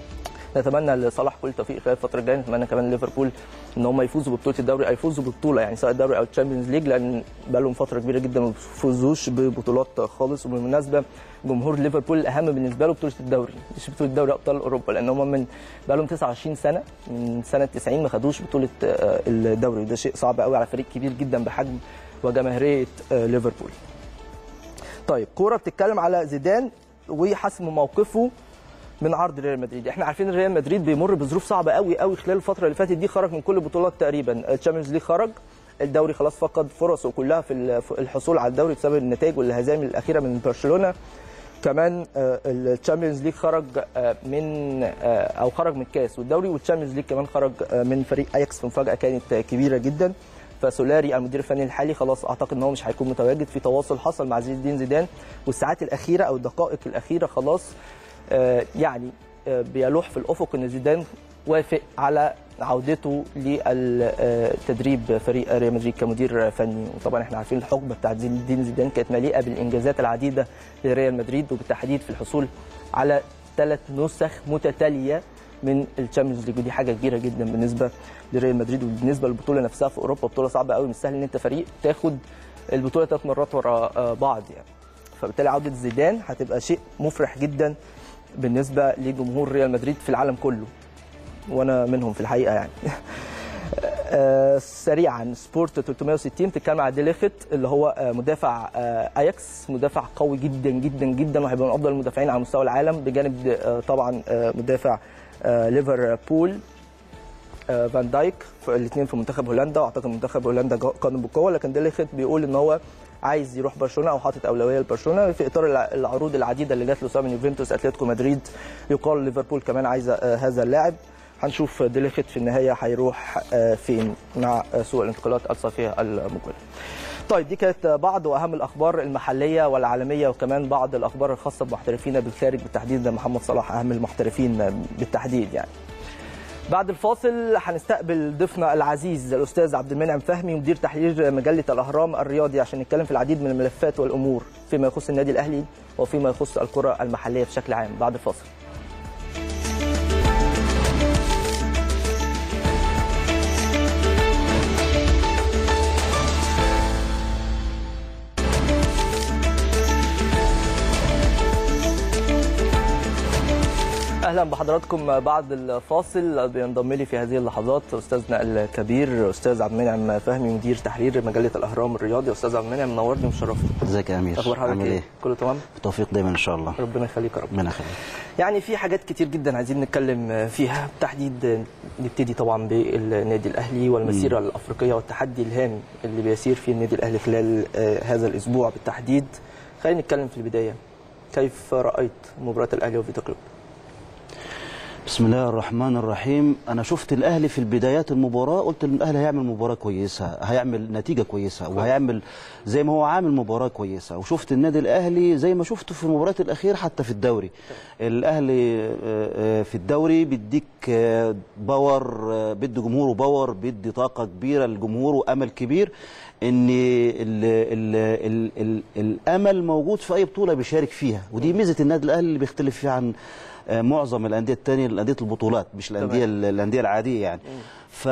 Speaker 1: نتمنى لصلاح كل التوفيق خلال الفتره الجايه نتمنى كمان ليفربول ان هم يفوزوا ببطوله الدوري او يفوزوا ببطوله يعني سواء الدوري او الشامبيونز ليج لان بقى لهم فتره كبيره جدا ما بيفوزوش ببطولات خالص وبالمناسبه جمهور ليفربول الاهم بالنسبه له بطوله الدوري مش بطوله دوري ابطال اوروبا لان هم من بقى لهم 29 سنه من سنه 90 ما خدوش بطوله آه، الدوري وده شيء صعب قوي على فريق كبير جدا بحجم وجماهيريه آه، ليفربول طيب كوره بتتكلم على زيدان وحسم موقفه من عرض ريال مدريد احنا عارفين ان ريال مدريد بيمر بظروف صعبه قوي قوي خلال الفتره اللي فاتت دي خرج من كل البطولات تقريبا الشامبيونز ليج خرج الدوري خلاص فقد فرصه كلها في الحصول على الدوري بسبب النتائج والهزائم الاخيره من برشلونه كمان الشامبيونز ليج خرج آه، من آه، او خرج من الكاس والدوري والشامبيونز ليج كمان خرج آه، من فريق اياكس مفاجاه كانت كبيره جدا فسولاري المدير الفني الحالي خلاص اعتقد ان هو مش هيكون متواجد في تواصل حصل مع زين الدين زيدان والساعات الاخيره او الدقائق الاخيره خلاص آه، يعني آه، بيلوح في الافق ان زيدان وافق على عودته للتدريب فريق ريال مدريد كمدير فني وطبعا احنا عارفين الحقبه بتاعت زين الدين زيدان كانت مليئه بالانجازات العديده لريال مدريد وبالتحديد في الحصول على ثلاث نسخ متتاليه من الشامبيونز ليج ودي حاجه كبيره جدا بالنسبه لريال مدريد وبالنسبه للبطوله نفسها في اوروبا بطوله صعبه قوي مش سهل ان انت فريق تاخد البطوله ثلاث مرات ورا آه، بعض يعني فبالتالي عوده زيدان هتبقى شيء مفرح جدا بالنسبه لجمهور ريال مدريد في العالم كله وانا منهم في الحقيقه يعني آه، سريعا سبورت 360 بتتكلم على ديليخت اللي هو آه، مدافع آه، اياكس مدافع قوي جدا جدا جدا وهيبقى من افضل المدافعين على مستوى العالم بجانب آه، طبعا آه، مدافع آه، ليفربول آه، فان دايك الاثنين في منتخب هولندا واعتقد منتخب هولندا جا- قادم بقوه لكن ديليخت بيقول ان هو عايز يروح برشلونه او حاطط اولويه لبرشلونه في اطار الع- العروض العديده اللي جات له سواء من يوفنتوس اتلتيكو مدريد يقال ليفربول كمان عايزه آه، هذا اللاعب هنشوف ديليخت في النهايه هيروح آه، فين مع آه، سوق الانتقالات الصيفيه المقبله طيب دي كانت بعض واهم الاخبار المحليه والعالميه وكمان بعض الاخبار الخاصه بمحترفين بالخارج بالتحديد محمد صلاح اهم المحترفين بالتحديد يعني بعد الفاصل هنستقبل ضيفنا العزيز الاستاذ عبد المنعم فهمي مدير تحرير مجله الاهرام الرياضي عشان نتكلم في العديد من الملفات والامور فيما يخص النادي الاهلي وفيما يخص الكره المحليه بشكل عام بعد الفاصل اهلا بحضراتكم بعد الفاصل بينضم لي في هذه اللحظات استاذنا الكبير استاذ عبد المنعم فهمي مدير تحرير مجله الاهرام الرياضي استاذ عبد المنعم منورني ومشرفني
Speaker 3: ازيك يا امير
Speaker 1: اخبار حضرتك
Speaker 3: عامل
Speaker 1: ايه
Speaker 3: ايه
Speaker 1: كله تمام
Speaker 3: بالتوفيق دايما ان شاء الله
Speaker 1: ربنا يخليك يا رب
Speaker 3: ربنا يخليك
Speaker 1: يعني في حاجات كتير جدا عايزين نتكلم فيها بالتحديد نبتدي طبعا بالنادي الاهلي والمسيره الافريقيه والتحدي الهام اللي بيسير فيه النادي الاهلي خلال آه، هذا الاسبوع بالتحديد خلينا نتكلم في البدايه كيف رايت مباراه الاهلي وفيتا كلوب
Speaker 3: بسم الله الرحمن الرحيم انا شفت الاهلي في البدايات المباراه قلت ان الاهلي هيعمل مباراه كويسه هيعمل نتيجه كويسه وهيعمل زي ما هو عامل مباراه كويسه وشفت النادي الاهلي زي ما شفته في المباريات الاخيره حتى في الدوري الاهلي آه، آه، في الدوري بيديك آه، باور آه، بيدي جمهوره باور بيدي طاقه كبيره للجمهور وامل كبير ان ال ال ال ال الامل موجود في اي بطوله بيشارك فيها ودي ميزه النادي الاهلي اللي بيختلف فيها عن آه، معظم الانديه الثانيه الانديه البطولات مش الانديه الانديه العاديه يعني ف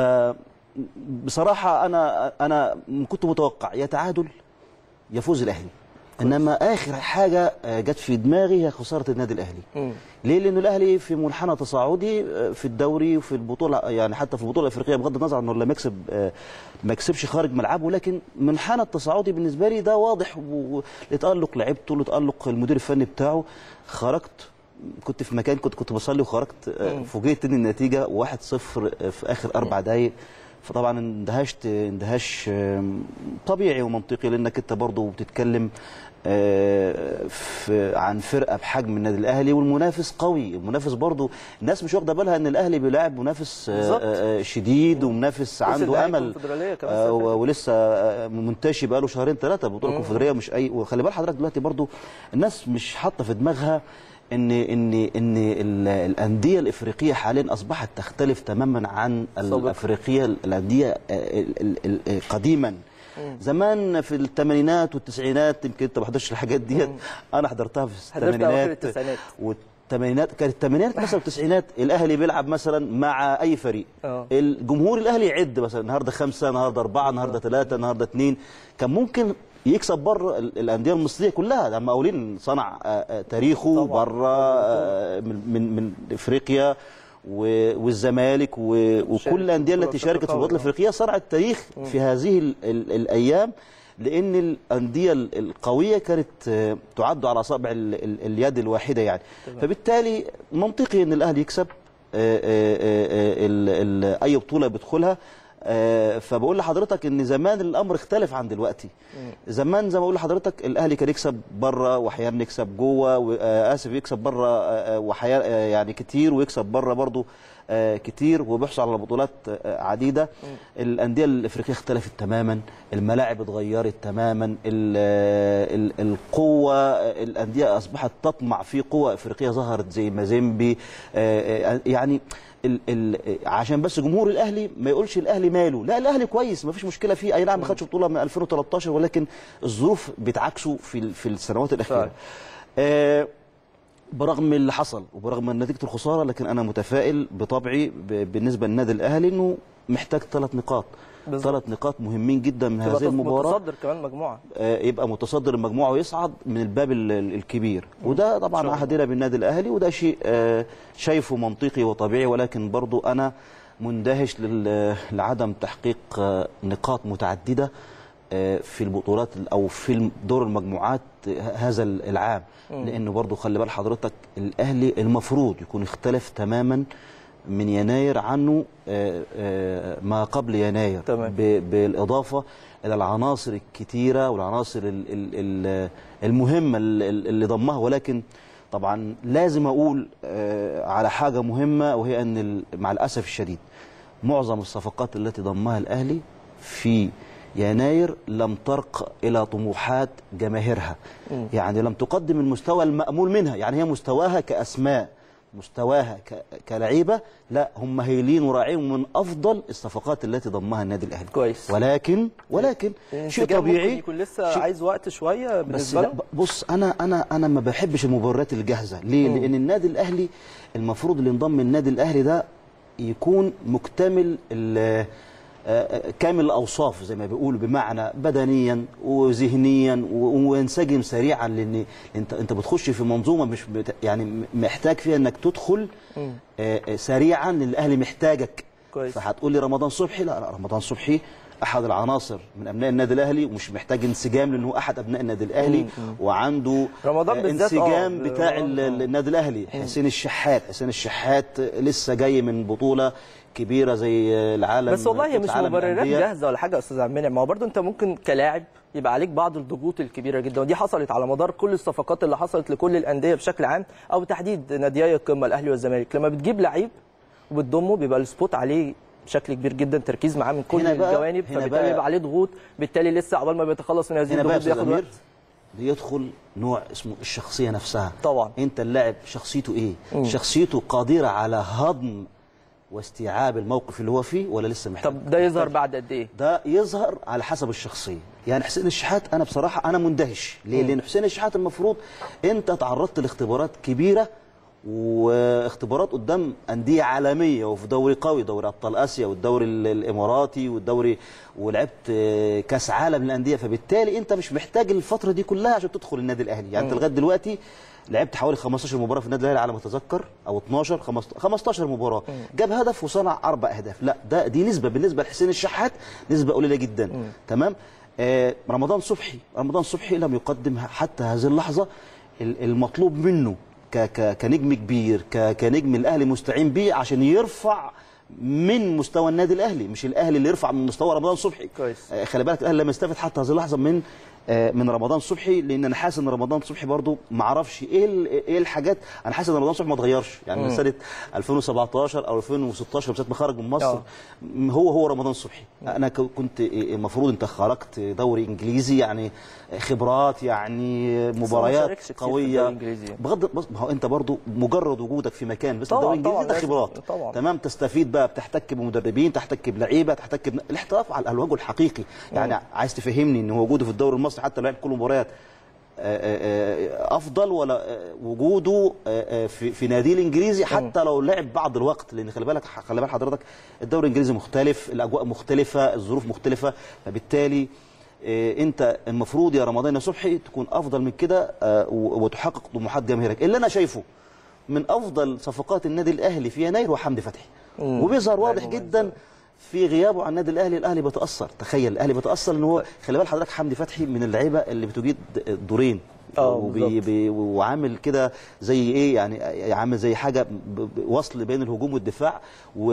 Speaker 3: بصراحه انا انا كنت متوقع يا تعادل يفوز الاهلي انما اخر حاجه آه، جت في دماغي هي خساره النادي الاهلي
Speaker 1: مم.
Speaker 3: ليه لانه الاهلي في منحنى تصاعدي آه، في الدوري وفي البطوله يعني حتى في البطوله الافريقيه بغض النظر عن انه لما يكسب آه، ما يكسبش خارج ملعبه لكن منحنى التصاعدي بالنسبه لي ده واضح و- لتالق لعيبته لتالق المدير الفني بتاعه خرجت كنت في مكان كنت كنت بصلي وخرجت آه، فوجئت ان النتيجه 1-0 في اخر اربع دقائق فطبعا اندهشت اندهاش آم، طبيعي ومنطقي لانك انت برضه بتتكلم آه، في عن فرقه بحجم النادي الاهلي والمنافس قوي المنافس برضه الناس مش واخده بالها ان الاهلي بيلاعب منافس آه،
Speaker 1: بالظبط.
Speaker 3: آه، شديد ومنافس عنده
Speaker 1: النهائي
Speaker 3: امل
Speaker 1: الكونفدرالية كمان
Speaker 3: آه،
Speaker 1: السنة اللي
Speaker 3: و- ولسه آه، منتشي بقاله شهرين ثلاثه بطوله الكونفدراليه مش اي وخلي بال حضرتك دلوقتي برضه الناس مش حاطه في دماغها ان ان ان ال- الانديه الافريقيه حاليا اصبحت تختلف تماما عن
Speaker 1: سابقاً.
Speaker 3: الافريقيه الانديه آه، ال- ال- ال- قديما زمان في الثمانينات والتسعينات يمكن انت ما حضرتش الحاجات ديت انا حضرتها في
Speaker 1: حضرت أواخر
Speaker 3: الثمانينات
Speaker 1: التسعينات.
Speaker 3: الثمانينات كانت الثمانينات مثلا والتسعينات الاهلي بيلعب مثلا مع اي فريق
Speaker 1: آه.
Speaker 3: الجمهور الاهلي يعد مثلا النهارده خمسه النهارده اربعه النهارده ثلاثه النهارده اثنين كان ممكن يكسب بره ال- الانديه المصريه كلها ده مقاولين صنع آه، آه، تاريخه
Speaker 1: طبعاً.
Speaker 3: بره آه، من من من افريقيا و- والزمالك و- وكل الانديه
Speaker 1: كرة
Speaker 3: التي شاركت في البطوله
Speaker 1: القدم.
Speaker 3: الافريقيه صنعت تاريخ في هذه ال ال الايام لان الانديه ال- القويه كانت آه، تعد على اصابع ال ال اليد الواحده يعني فبالتالي منطقي ان الاهلي يكسب آه، آه، آه، ال- ال- اي بطوله بيدخلها آه، فبقول لحضرتك ان زمان الامر اختلف عن دلوقتي زمان زي ما بقول لحضرتك الاهلي كان يكسب بره واحيانا يكسب جوه و- آه، اسف يكسب بره آه، آه، واحيانا آه، يعني كتير ويكسب بره برضه آه، كتير وبيحصل على بطولات آه، عديده الانديه الافريقيه اختلفت تماما الملاعب اتغيرت تماما ال- آه، ال- القوه آه، الانديه اصبحت تطمع في قوه افريقيه ظهرت زي مازيمبي آه، آه، يعني ال ال عشان بس جمهور الاهلي ما يقولش الاهلي ماله لا الاهلي كويس ما فيش مشكله فيه اي نعم ما خدش بطوله من 2013 ولكن الظروف بتعكسه في ال- في السنوات الاخيره
Speaker 1: فعلا.
Speaker 3: آه برغم اللي حصل وبرغم من نتيجه الخساره لكن انا متفائل بطبعي ب- بالنسبه للنادي الاهلي انه محتاج ثلاث نقاط
Speaker 1: بالظبط.
Speaker 3: ثلاث نقاط مهمين جدا من
Speaker 1: تبقى
Speaker 3: هذه المباراه
Speaker 1: متصدر كمان مجموعه
Speaker 3: آه، يبقى متصدر المجموعه ويصعد من الباب ال- ال- الكبير وده طبعا
Speaker 1: الله.
Speaker 3: عهدنا بالنادي الاهلي وده شيء آه، شايفه منطقي وطبيعي ولكن برضو انا مندهش لل- لعدم تحقيق آه، نقاط متعدده آه، في البطولات او في دور المجموعات آه، هذا العام لانه برضو خلي بال حضرتك الاهلي المفروض يكون اختلف تماما من يناير عنه آه، آه، ما قبل يناير
Speaker 1: تمام.
Speaker 3: ب- بالاضافه الى العناصر الكتيره والعناصر ال- ال- ال- المهمه ال- ال- اللي ضمها ولكن طبعا لازم اقول آه، على حاجه مهمه وهي ان ال- مع الاسف الشديد معظم الصفقات التي ضمها الاهلي في يناير لم ترق الى طموحات جماهيرها يعني لم تقدم المستوى المامول منها يعني هي مستواها كاسماء مستواها ك- كلعيبه لا هم هايلين وراعين من افضل الصفقات التي ضمها النادي الاهلي
Speaker 1: كويس.
Speaker 3: ولكن ولكن شيء
Speaker 1: الانسجام ممكن
Speaker 3: طبيعي
Speaker 1: يكون لسه
Speaker 3: شيء-
Speaker 1: عايز وقت شويه
Speaker 3: بس
Speaker 1: بالنسبه
Speaker 3: لا
Speaker 1: له
Speaker 3: ب- بص انا انا انا ما بحبش المباريات الجاهزه ليه لان النادي الاهلي المفروض اللي انضم النادي الاهلي ده يكون مكتمل ال- آه، آه، كامل الاوصاف زي ما بيقولوا بمعنى بدنيا وذهنيا و- وينسجم سريعا لان انت انت بتخش في منظومه مش بت يعني م- محتاج فيها انك تدخل آه، آه، سريعا لان الاهلي محتاجك
Speaker 1: كويس.
Speaker 3: فهتقول لي رمضان صبحي لا لا رمضان صبحي احد العناصر من ابناء النادي الاهلي ومش محتاج انسجام لانه احد ابناء النادي الاهلي وعنده
Speaker 1: رمضان
Speaker 3: آه،
Speaker 1: بالذات،
Speaker 3: انسجام
Speaker 1: آه،
Speaker 3: بتاع
Speaker 1: رمضان،
Speaker 3: ال-
Speaker 1: آه.
Speaker 3: النادي الاهلي حسين الشحات حسين الشحات لسه جاي من بطوله كبيره زي العالم
Speaker 1: بس والله هي
Speaker 3: كأس
Speaker 1: مش
Speaker 3: عالم
Speaker 1: مبررات
Speaker 3: الأندية.
Speaker 1: جاهزه ولا حاجه يا استاذ عبد المنعم ما هو برضه انت ممكن كلاعب يبقى عليك بعض الضغوط الكبيره جدا ودي حصلت على مدار كل الصفقات اللي حصلت لكل الانديه بشكل عام او بتحديد ناديي القمه الاهلي والزمالك لما بتجيب لعيب وبتضمه بيبقى السبوت عليه بشكل كبير جدا تركيز معاه من كل
Speaker 3: هنا بقى-
Speaker 1: الجوانب
Speaker 3: هنا
Speaker 1: فبالتالي
Speaker 3: بقى-
Speaker 1: بيبقى عليه ضغوط بالتالي لسه عقبال ما بيتخلص من هذه
Speaker 3: هنا بقى يا
Speaker 1: الضغوط
Speaker 3: استاذ
Speaker 1: بياخد
Speaker 3: امير
Speaker 1: وقت
Speaker 3: بيدخل نوع اسمه الشخصيه نفسها
Speaker 1: طبعا.
Speaker 3: انت اللاعب شخصيته ايه شخصيته قادره على هضم واستيعاب الموقف اللي هو فيه ولا لسه محتاج
Speaker 1: طب ده يظهر بعد قد ايه
Speaker 3: ده يظهر على حسب الشخصيه يعني حسين الشحات انا بصراحه انا مندهش ليه لان حسين الشحات المفروض انت تعرضت لاختبارات كبيره واختبارات قدام انديه عالميه وفي دوري قوي دوري ابطال اسيا والدوري ال- الاماراتي والدوري ولعبت آه، كاس عالم للانديه فبالتالي انت مش محتاج الفتره دي كلها عشان تدخل النادي الاهلي يعني انت لغايه دلوقتي لعبت حوالي 15 مباراه في النادي الاهلي على ما اتذكر او 12 15 15 مباراه جاب هدف وصنع اربع اهداف لا ده دي نسبه بالنسبه لحسين الشحات نسبه قليله جدا تمام آه رمضان صبحي رمضان صبحي لم يقدم حتى هذه اللحظه ال- المطلوب منه ك ك كنجم كبير ك كنجم الاهلي مستعين بيه عشان يرفع من مستوى النادي الاهلي مش الاهلي اللي يرفع من مستوى رمضان صبحي
Speaker 1: كويس.
Speaker 3: آه، خلي بالك الاهلي لم يستفد حتى هذه اللحظه من آه، من رمضان صبحي لان انا حاسس ان رمضان صبحي برضو ما اعرفش ايه ال- ايه الحاجات انا حاسس ان رمضان صبحي ما اتغيرش يعني من سنه 2017 او 2016 من ساعه ما خرج من مصر
Speaker 1: آه.
Speaker 3: م- هو هو رمضان صبحي انا ك- كنت المفروض انت خرجت دوري انجليزي يعني خبرات يعني
Speaker 1: ما
Speaker 3: مباريات
Speaker 1: شاركش كتير في الدوري
Speaker 3: قويه
Speaker 1: الإنجليزي.
Speaker 3: بغض بص ما هو انت برضو مجرد وجودك في مكان بس
Speaker 1: طبعاً،
Speaker 3: الدوري الانجليزي
Speaker 1: طبعاً،
Speaker 3: ده
Speaker 1: لازم.
Speaker 3: خبرات
Speaker 1: طبعاً.
Speaker 3: تمام تستفيد بقى بتحتك بمدربين تحتك بلعيبه تحتك ب... الاحتراف على الوجه الحقيقي يعني عايز تفهمني ان هو وجوده في الدوري المصري حتى لو لعب كل المباريات آه، افضل ولا آه، وجوده آه، آه، في في نادي الانجليزي حتى لو لعب بعض الوقت لان خلي بالك خلي بال حضرتك الدوري الانجليزي مختلف الاجواء مختلفه الظروف مختلفه فبالتالي آه، انت المفروض يا رمضان يا صبحي تكون افضل من كده آه، و- وتحقق طموحات جماهيرك اللي انا شايفه من افضل صفقات النادي الاهلي في يناير هو حمدي فتحي
Speaker 1: مم.
Speaker 3: وبيظهر واضح
Speaker 1: لعيب
Speaker 3: جدا في غيابه عن النادي الاهلي الاهلي بيتاثر تخيل الاهلي بيتاثر ان هو خلي بال حضرتك حمدي فتحي من اللعيبه اللي بتجيد دورين
Speaker 1: آه،
Speaker 3: وبي
Speaker 1: بالظبط.
Speaker 3: بي وعامل كده زي ايه يعني عامل زي حاجه ب- ب- وصل بين الهجوم والدفاع و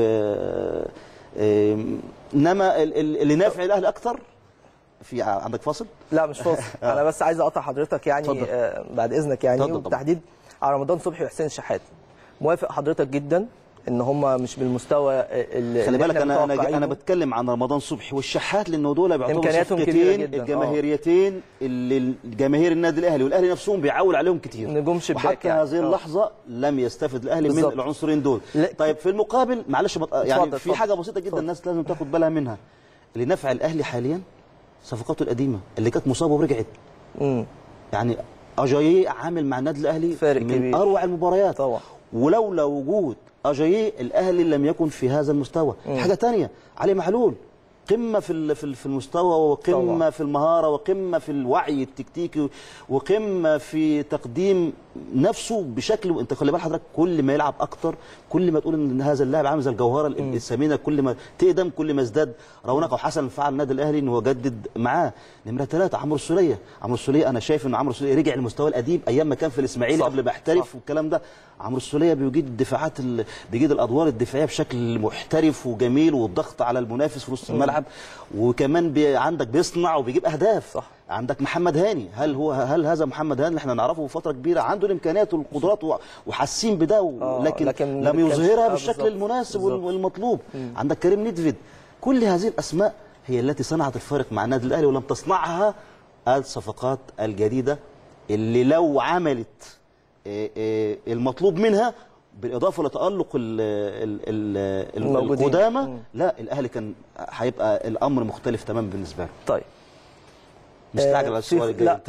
Speaker 3: آم، انما ال- ال- اللي نافع الاهلي اكتر في ع- عندك فاصل
Speaker 1: لا مش فاصل انا بس عايز اقطع حضرتك يعني
Speaker 3: اتفضل.
Speaker 1: آه بعد اذنك يعني
Speaker 3: اتفضل طبعا.
Speaker 1: وبالتحديد على رمضان صبحي وحسين شحات موافق حضرتك جدا ان هم مش بالمستوى اللي
Speaker 3: خلي بالك
Speaker 1: إحنا
Speaker 3: انا انا
Speaker 1: متوقعينه.
Speaker 3: انا بتكلم عن رمضان صبحي والشحات لانه دول بيعتبروا
Speaker 1: إمكانياتهم كبيرة
Speaker 3: صفقتين
Speaker 1: جداً، آه.
Speaker 3: الجماهيريتين اللي الجماهير النادي الاهلي والاهلي نفسهم بيعول عليهم كتير
Speaker 1: نجوم شباك
Speaker 3: وحتى
Speaker 1: يعني.
Speaker 3: هذه
Speaker 1: آه.
Speaker 3: اللحظه لم يستفد الاهلي من
Speaker 1: بالظبط.
Speaker 3: العنصرين دول
Speaker 1: لا.
Speaker 3: طيب في المقابل معلش بط... يعني
Speaker 1: اتفضل،
Speaker 3: في
Speaker 1: اتفضل.
Speaker 3: حاجه بسيطه جدا
Speaker 1: اتفضل.
Speaker 3: الناس لازم تاخد بالها منها اللي نفع الاهلي حاليا صفقاته القديمه اللي كانت مصابه ورجعت
Speaker 1: مم.
Speaker 3: يعني اجاييه عامل مع النادي الاهلي
Speaker 1: فارق
Speaker 3: من
Speaker 1: كبير.
Speaker 3: اروع المباريات
Speaker 1: طبعا.
Speaker 3: ولولا وجود اجاييه الاهلي لم يكن في هذا المستوى
Speaker 1: مم.
Speaker 3: حاجه تانية علي معلول قمه في ال- في ال- في المستوى وقمه
Speaker 1: طبعا.
Speaker 3: في المهاره وقمه في الوعي التكتيكي وقمه في تقديم نفسه بشكل انت خلي بال حضرتك كل ما يلعب اكتر كل ما تقول ان هذا اللاعب عامل زي الجوهره ال- الثمينه كل ما تقدم كل ما ازداد رونق وحسن فعل النادي الاهلي ان هو جدد معاه نمره ثلاثه عمرو السوليه عمرو السوليه انا شايف ان عمرو السوليه رجع للمستوى القديم ايام ما كان في الاسماعيلي
Speaker 1: صح،
Speaker 3: قبل ما يحترف
Speaker 1: صح.
Speaker 3: والكلام ده عمرو السوليه بيجيد الدفاعات ال... بيجيد الادوار الدفاعيه بشكل محترف وجميل والضغط على المنافس في نص الملعب وكمان بي... عندك بيصنع وبيجيب اهداف
Speaker 1: صح.
Speaker 3: عندك محمد هاني هل هو هل هذا محمد هاني اللي احنا نعرفه فتره كبيره عنده الامكانيات والقدرات و... وحاسين بده و...
Speaker 1: آه،
Speaker 3: لكن,
Speaker 1: لكن
Speaker 3: لم
Speaker 1: ما كانش-
Speaker 3: يظهرها
Speaker 1: آه،
Speaker 3: بالشكل
Speaker 1: بالظبط،
Speaker 3: المناسب وال...
Speaker 1: بالظبط.
Speaker 3: والمطلوب عندك كريم نيدفيد كل هذه الاسماء هي التي صنعت الفارق مع النادي الاهلي ولم تصنعها الصفقات الجديده اللي لو عملت آه، آه، المطلوب منها بالاضافه لتالق ال- ال- ال-
Speaker 1: الموجودين.
Speaker 3: القدامى
Speaker 1: مم.
Speaker 3: لا الاهلي كان هيبقى الامر مختلف تماما بالنسبه له
Speaker 1: طيب
Speaker 3: مستعجل
Speaker 1: آه،
Speaker 3: على السؤال
Speaker 1: في-
Speaker 3: الجاي
Speaker 1: لا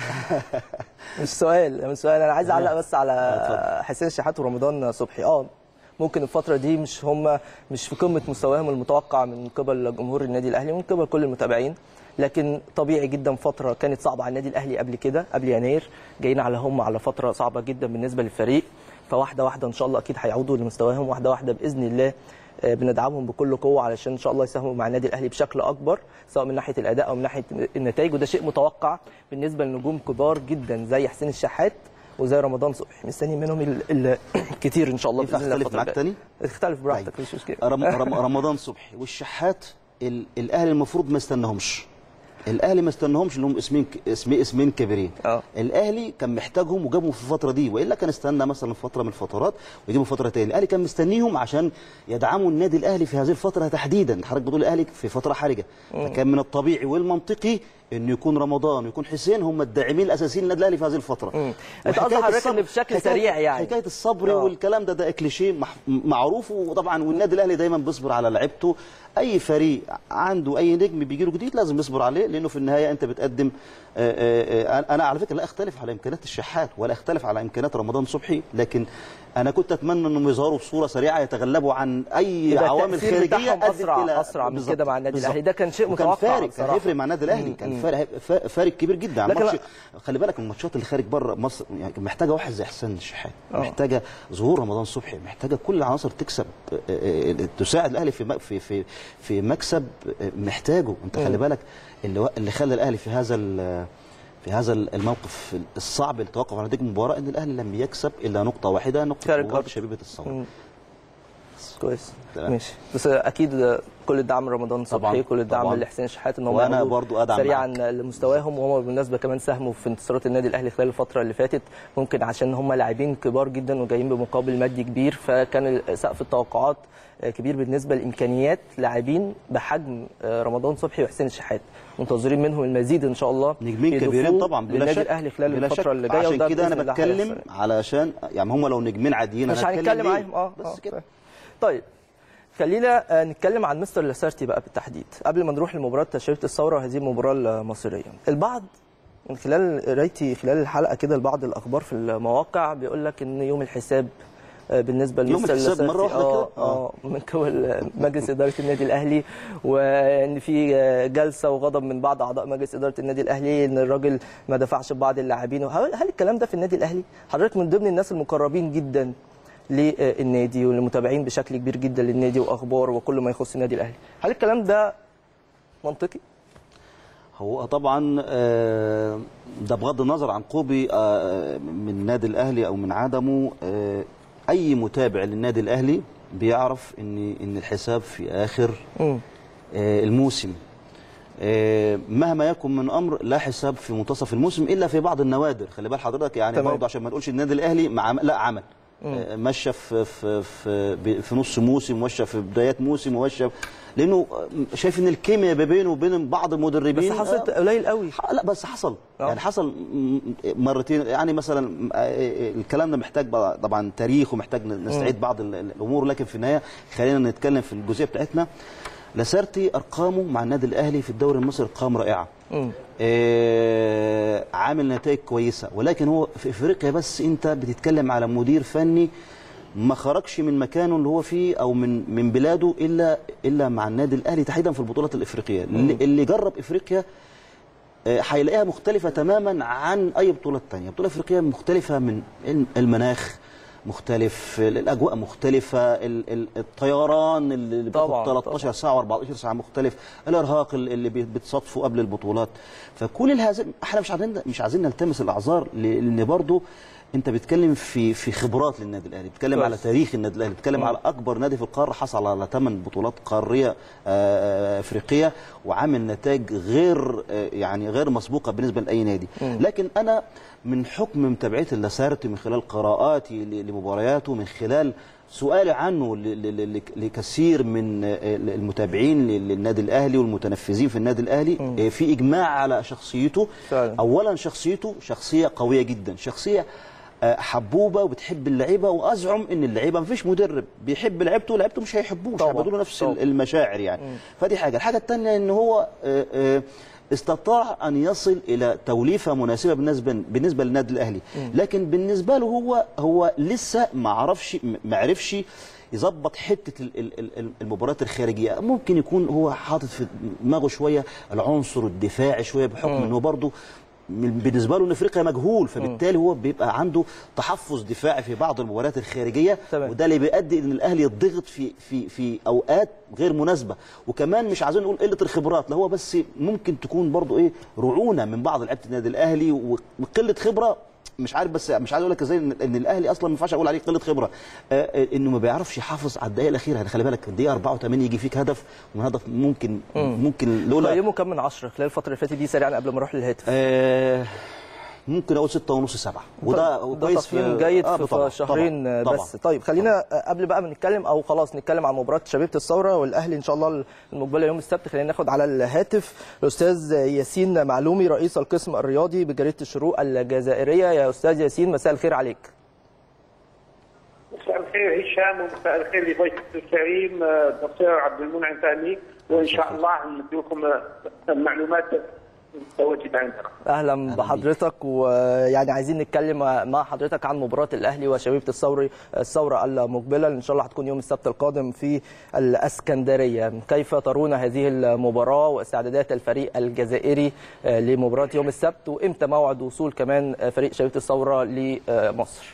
Speaker 1: مش سؤال مش سؤال انا عايز اعلق بس على
Speaker 3: اتفضل.
Speaker 1: حسين شحات ورمضان صبحي اه ممكن الفترة دي مش هم مش في قمة مستواهم المتوقع من قبل جمهور النادي الأهلي ومن قبل كل المتابعين لكن طبيعي جدا فترة كانت صعبة على النادي الأهلي قبل كده قبل يناير جايين على هم على فترة صعبة جدا بالنسبة للفريق فواحدة واحدة إن شاء الله أكيد هيعودوا لمستواهم واحدة واحدة بإذن الله آه، بندعمهم بكل قوة علشان إن شاء الله يساهموا مع النادي الأهلي بشكل أكبر سواء من ناحية الأداء أو من ناحية النتائج وده شيء متوقع بالنسبة لنجوم كبار جدا زي حسين الشحات وزي رمضان صبحي مستني منهم ال- ال- الكتير ان شاء الله
Speaker 3: ينفع
Speaker 1: باذن الله
Speaker 3: أختلف
Speaker 1: الفترة
Speaker 3: معاك
Speaker 1: الجاية.
Speaker 3: تاني؟
Speaker 1: اختلف براحتك
Speaker 3: طيب.
Speaker 1: مش مشكله
Speaker 3: رم رم رمضان صبحي والشحات ال- الاهلي المفروض ما يستناهمش الاهلي ما استناهمش لهم اسمين ك- اسم اسمين كبيرين
Speaker 1: اه.
Speaker 3: الاهلي كان محتاجهم وجابهم في الفتره دي والا كان استنى مثلا فتره من الفترات ويجيبوا فتره تاني الاهلي كان مستنيهم عشان يدعموا النادي الاهلي في هذه الفتره تحديدا حضرتك بتقول الاهلي في فتره حرجه فكان من الطبيعي والمنطقي انه يكون رمضان ويكون حسين هم الداعمين الاساسيين للنادي الاهلي في هذه الفتره
Speaker 1: مم. انت قصدك
Speaker 3: وحكاية
Speaker 1: حضرتك ان
Speaker 3: الصبر-
Speaker 1: بشكل
Speaker 3: حكاية-
Speaker 1: سريع يعني.
Speaker 3: حكايه الصبر
Speaker 1: اه.
Speaker 3: والكلام ده ده كليشيه مح- معروف وطبعا والنادي الاهلي دايما بيصبر على لعيبته اي فريق عنده اي نجم بيجي له جديد لازم يصبر عليه لانه في النهايه انت بتقدم آه، آه، آه، انا على فكره لا اختلف على امكانيات الشحات ولا اختلف على امكانيات رمضان صبحي لكن انا كنت اتمنى انهم يظهروا بصوره سريعه يتغلبوا عن اي
Speaker 1: يبقى
Speaker 3: عوامل
Speaker 1: التأثير
Speaker 3: خارجيه
Speaker 1: بتاعهم
Speaker 3: أدت
Speaker 1: أسرع-
Speaker 3: إلى-
Speaker 1: أسرع من
Speaker 3: بالظبط،
Speaker 1: كده مع النادي
Speaker 3: بالظبط.
Speaker 1: الأهلي. ده كان شيء
Speaker 3: وكان
Speaker 1: متوقع
Speaker 3: فارق كان
Speaker 1: بصراحة.
Speaker 3: هيفرق مع النادي الاهلي
Speaker 1: مم،
Speaker 3: كان
Speaker 1: مم.
Speaker 3: فارق فا- فارق كبير جدا عن
Speaker 1: لكن
Speaker 3: ماتش
Speaker 1: لا-
Speaker 3: خلي بالك الماتشات اللي خارج بره مصر يعني محتاجه واحد زي حسين الشحات
Speaker 1: اه.
Speaker 3: محتاجه ظهور رمضان صبحي محتاجه كل العناصر تكسب آه، آه، آه، تساعد الاهلي في م- في في في مكسب آه، محتاجه انت خلي بالك اللي و- اللي خلى الاهلي في هذا ال- في هذا الموقف الصعب اللي توقف على نتيجه المباراه ان الاهلي لم يكسب الا نقطه واحده نقطه
Speaker 1: فارق
Speaker 3: مباراه
Speaker 1: أكتر.
Speaker 3: شبيبه الصوت
Speaker 1: مم. كويس
Speaker 3: تمام.
Speaker 1: ماشي بس اكيد كل الدعم رمضان
Speaker 3: طبعاً،
Speaker 1: صبحي كل الدعم
Speaker 3: طبعاً.
Speaker 1: لحسين شحات ان هم
Speaker 3: وأنا
Speaker 1: يعودوا
Speaker 3: برضو أدعم
Speaker 1: سريعا
Speaker 3: معاك.
Speaker 1: لمستواهم وهم بالمناسبه كمان ساهموا في انتصارات النادي الاهلي خلال الفتره اللي فاتت ممكن عشان هم لاعبين كبار جدا وجايين بمقابل مادي كبير فكان سقف التوقعات كبير بالنسبه لامكانيات لاعبين بحجم رمضان صبحي وحسين الشحات منتظرين منهم المزيد ان شاء الله
Speaker 3: نجمين
Speaker 1: يضيفوه
Speaker 3: كبيرين طبعا بلا
Speaker 1: للنادي
Speaker 3: شك
Speaker 1: الاهلي خلال
Speaker 3: بلا
Speaker 1: الفتره
Speaker 3: شك.
Speaker 1: اللي جايه
Speaker 3: عشان
Speaker 1: وده
Speaker 3: كده انا
Speaker 1: بإذن الله
Speaker 3: بتكلم
Speaker 1: هيحصل.
Speaker 3: علشان يعني هم لو نجمين عاديين
Speaker 1: مش
Speaker 3: أنا
Speaker 1: هنتكلم
Speaker 3: ليه؟
Speaker 1: عليهم اه
Speaker 3: بس
Speaker 1: آه،
Speaker 3: كده
Speaker 1: طيب خلينا آه، نتكلم عن مستر لاسارتي بقى بالتحديد قبل ما نروح لمباراه تشريط الثوره وهذه المباراه المصريه البعض من خلال قرايتي خلال الحلقه كده لبعض الاخبار في المواقع بيقول لك ان يوم الحساب آه، بالنسبه
Speaker 3: يوم
Speaker 1: لمستر
Speaker 3: الحساب
Speaker 1: اللاسارتي،
Speaker 3: مرة واحدة
Speaker 1: اه
Speaker 3: كده؟
Speaker 1: اه من قبل مجلس اداره النادي الاهلي وان في آه، جلسه وغضب من بعض اعضاء مجلس اداره النادي الاهلي ان الراجل ما دفعش ببعض اللاعبين هل هل الكلام ده في النادي الاهلي حضرتك من ضمن الناس المقربين جدا للنادي والمتابعين بشكل كبير جدا للنادي واخبار وكل ما يخص النادي الاهلي هل الكلام ده منطقي
Speaker 3: هو طبعا آه، ده بغض النظر عن قربي آه، من النادي الاهلي او من عدمه آه، اي متابع للنادي الاهلي بيعرف ان ان الحساب في اخر
Speaker 1: مم.
Speaker 3: آه، الموسم آه، مهما يكن من امر لا حساب في منتصف الموسم الا في بعض النوادر خلي بال حضرتك يعني
Speaker 1: تمام.
Speaker 3: برضه عشان ما نقولش النادي الاهلي مع لا عمل آه، مشى في في في في نص موسم مشى في بدايات موسم ومشى لانه شايف ان الكيمياء ما بينه وبين بعض
Speaker 1: بس
Speaker 3: المدربين
Speaker 1: حصلت
Speaker 3: آه،
Speaker 1: قليل قوي
Speaker 3: ح- لا بس حصل
Speaker 1: آه.
Speaker 3: يعني حصل م- مرتين يعني مثلا آه، الكلام ده محتاج بقى طبعا تاريخ ومحتاج ن- نستعيد بعض ال- ال- الامور لكن في النهايه خلينا نتكلم في الجزئيه بتاعتنا لاسارتي ارقامه مع النادي الاهلي في الدوري المصري ارقام رائعه
Speaker 1: مم.
Speaker 3: آه، عامل نتائج كويسه ولكن هو في افريقيا بس انت بتتكلم على مدير فني ما خرجش من مكانه اللي هو فيه او من من بلاده الا الا مع النادي الاهلي تحديدا في البطولات الافريقيه اللي, اللي جرب افريقيا آه، هيلاقيها مختلفة تماما عن أي بطولة تانية بطولة أفريقية مختلفة من الم- المناخ مختلف الأجواء مختلفة ال- ال- الطيران اللي
Speaker 1: طبعاً،
Speaker 3: بياخد 13 ساعة و14 ساعة مختلف الإرهاق ال- اللي بي- بتصادفه قبل البطولات فكل الهذا احنا مش عايزين مش عايزين نلتمس الأعذار لأن برضو انت بتتكلم في في خبرات للنادي الاهلي بتتكلم
Speaker 1: كويس.
Speaker 3: على تاريخ النادي الاهلي بتتكلم على اكبر نادي في القاره حصل على ثمان بطولات قاريه آه، افريقيه وعامل نتائج غير آه، يعني غير مسبوقه بالنسبه لاي نادي لكن انا من حكم متابعتي لسارتي من خلال قراءاتي ل- لمبارياته من خلال سؤالي عنه ل- ل- ل- لكثير من آه، المتابعين لل- للنادي الاهلي والمتنفذين في النادي الاهلي آه، في اجماع على شخصيته
Speaker 1: فعلا.
Speaker 3: اولا شخصيته شخصيه قويه جدا شخصيه آه، حبوبه وبتحب اللعيبه وازعم ان اللعيبه مفيش مدرب بيحب لعيبته لعيبته مش هيحبوه مش
Speaker 1: طبعاً،
Speaker 3: هيبقوا له نفس
Speaker 1: طبعاً.
Speaker 3: المشاعر يعني فدي حاجه الحاجه الثانيه ان هو آه، آه، استطاع ان يصل الى توليفه مناسبه بالنسبه بالنسبه للنادي الاهلي لكن بالنسبه له هو هو لسه ما عرفش ما عرفش يظبط حته ال- ال- ال- المباريات الخارجيه ممكن يكون هو حاطط في دماغه شويه العنصر الدفاعي شويه بحكم انه برضه من- بالنسبه له ان افريقيا مجهول فبالتالي هو بيبقى عنده تحفظ دفاعي في بعض المباريات الخارجيه
Speaker 1: تمام.
Speaker 3: وده اللي بيؤدي ان الاهلي يضغط في في في اوقات غير مناسبه وكمان مش عايزين نقول قله الخبرات لا هو بس ممكن تكون برضو ايه رعونه من بعض لعيبه النادي الاهلي وقله خبره مش عارف بس مش عايز اقول لك ازاي ان إن الاهلي اصلا ما ينفعش اقول عليه قله خبره آه آه، انه ما بيعرفش يحافظ على الدقائق الاخيره يعني خلي بالك الدقيقه 84 يجي فيك هدف وهدف ممكن ممكن لولا
Speaker 1: قيمه كم من عشرة خلال الفتره اللي فاتت دي سريعا قبل ما اروح للهاتف
Speaker 3: آه ممكن اقول ستة ونص سبعة وده
Speaker 1: ده
Speaker 3: كويس
Speaker 1: تقييم جيد
Speaker 3: آه،
Speaker 1: في
Speaker 3: طبعاً،
Speaker 1: شهرين
Speaker 3: طبعاً،
Speaker 1: بس
Speaker 3: طبعاً.
Speaker 1: طيب خلينا قبل بقى ما نتكلم او خلاص نتكلم عن مباراه شبيبه الثوره والاهلي ان شاء الله المقبله يوم السبت خلينا ناخد على الهاتف الاستاذ ياسين معلومي رئيس القسم الرياضي بجريده الشروق الجزائريه يا استاذ ياسين مساء الخير عليك
Speaker 4: مساء الخير هشام ومساء الخير لضيفك الكريم آه، الدكتور عبد المنعم فهمي وان شاء الله نديكم آه، المعلومات المتواجده عندنا.
Speaker 1: اهلا بحضرتك ويعني عايزين نتكلم مع حضرتك عن مباراه الاهلي وشبيبه الثوري الثوره المقبله اللي ان شاء الله هتكون يوم السبت القادم في الاسكندريه كيف ترون هذه المباراه واستعدادات الفريق الجزائري آه، لمباراه يوم السبت وامتى موعد وصول كمان آه، فريق شبيبه الثوره لمصر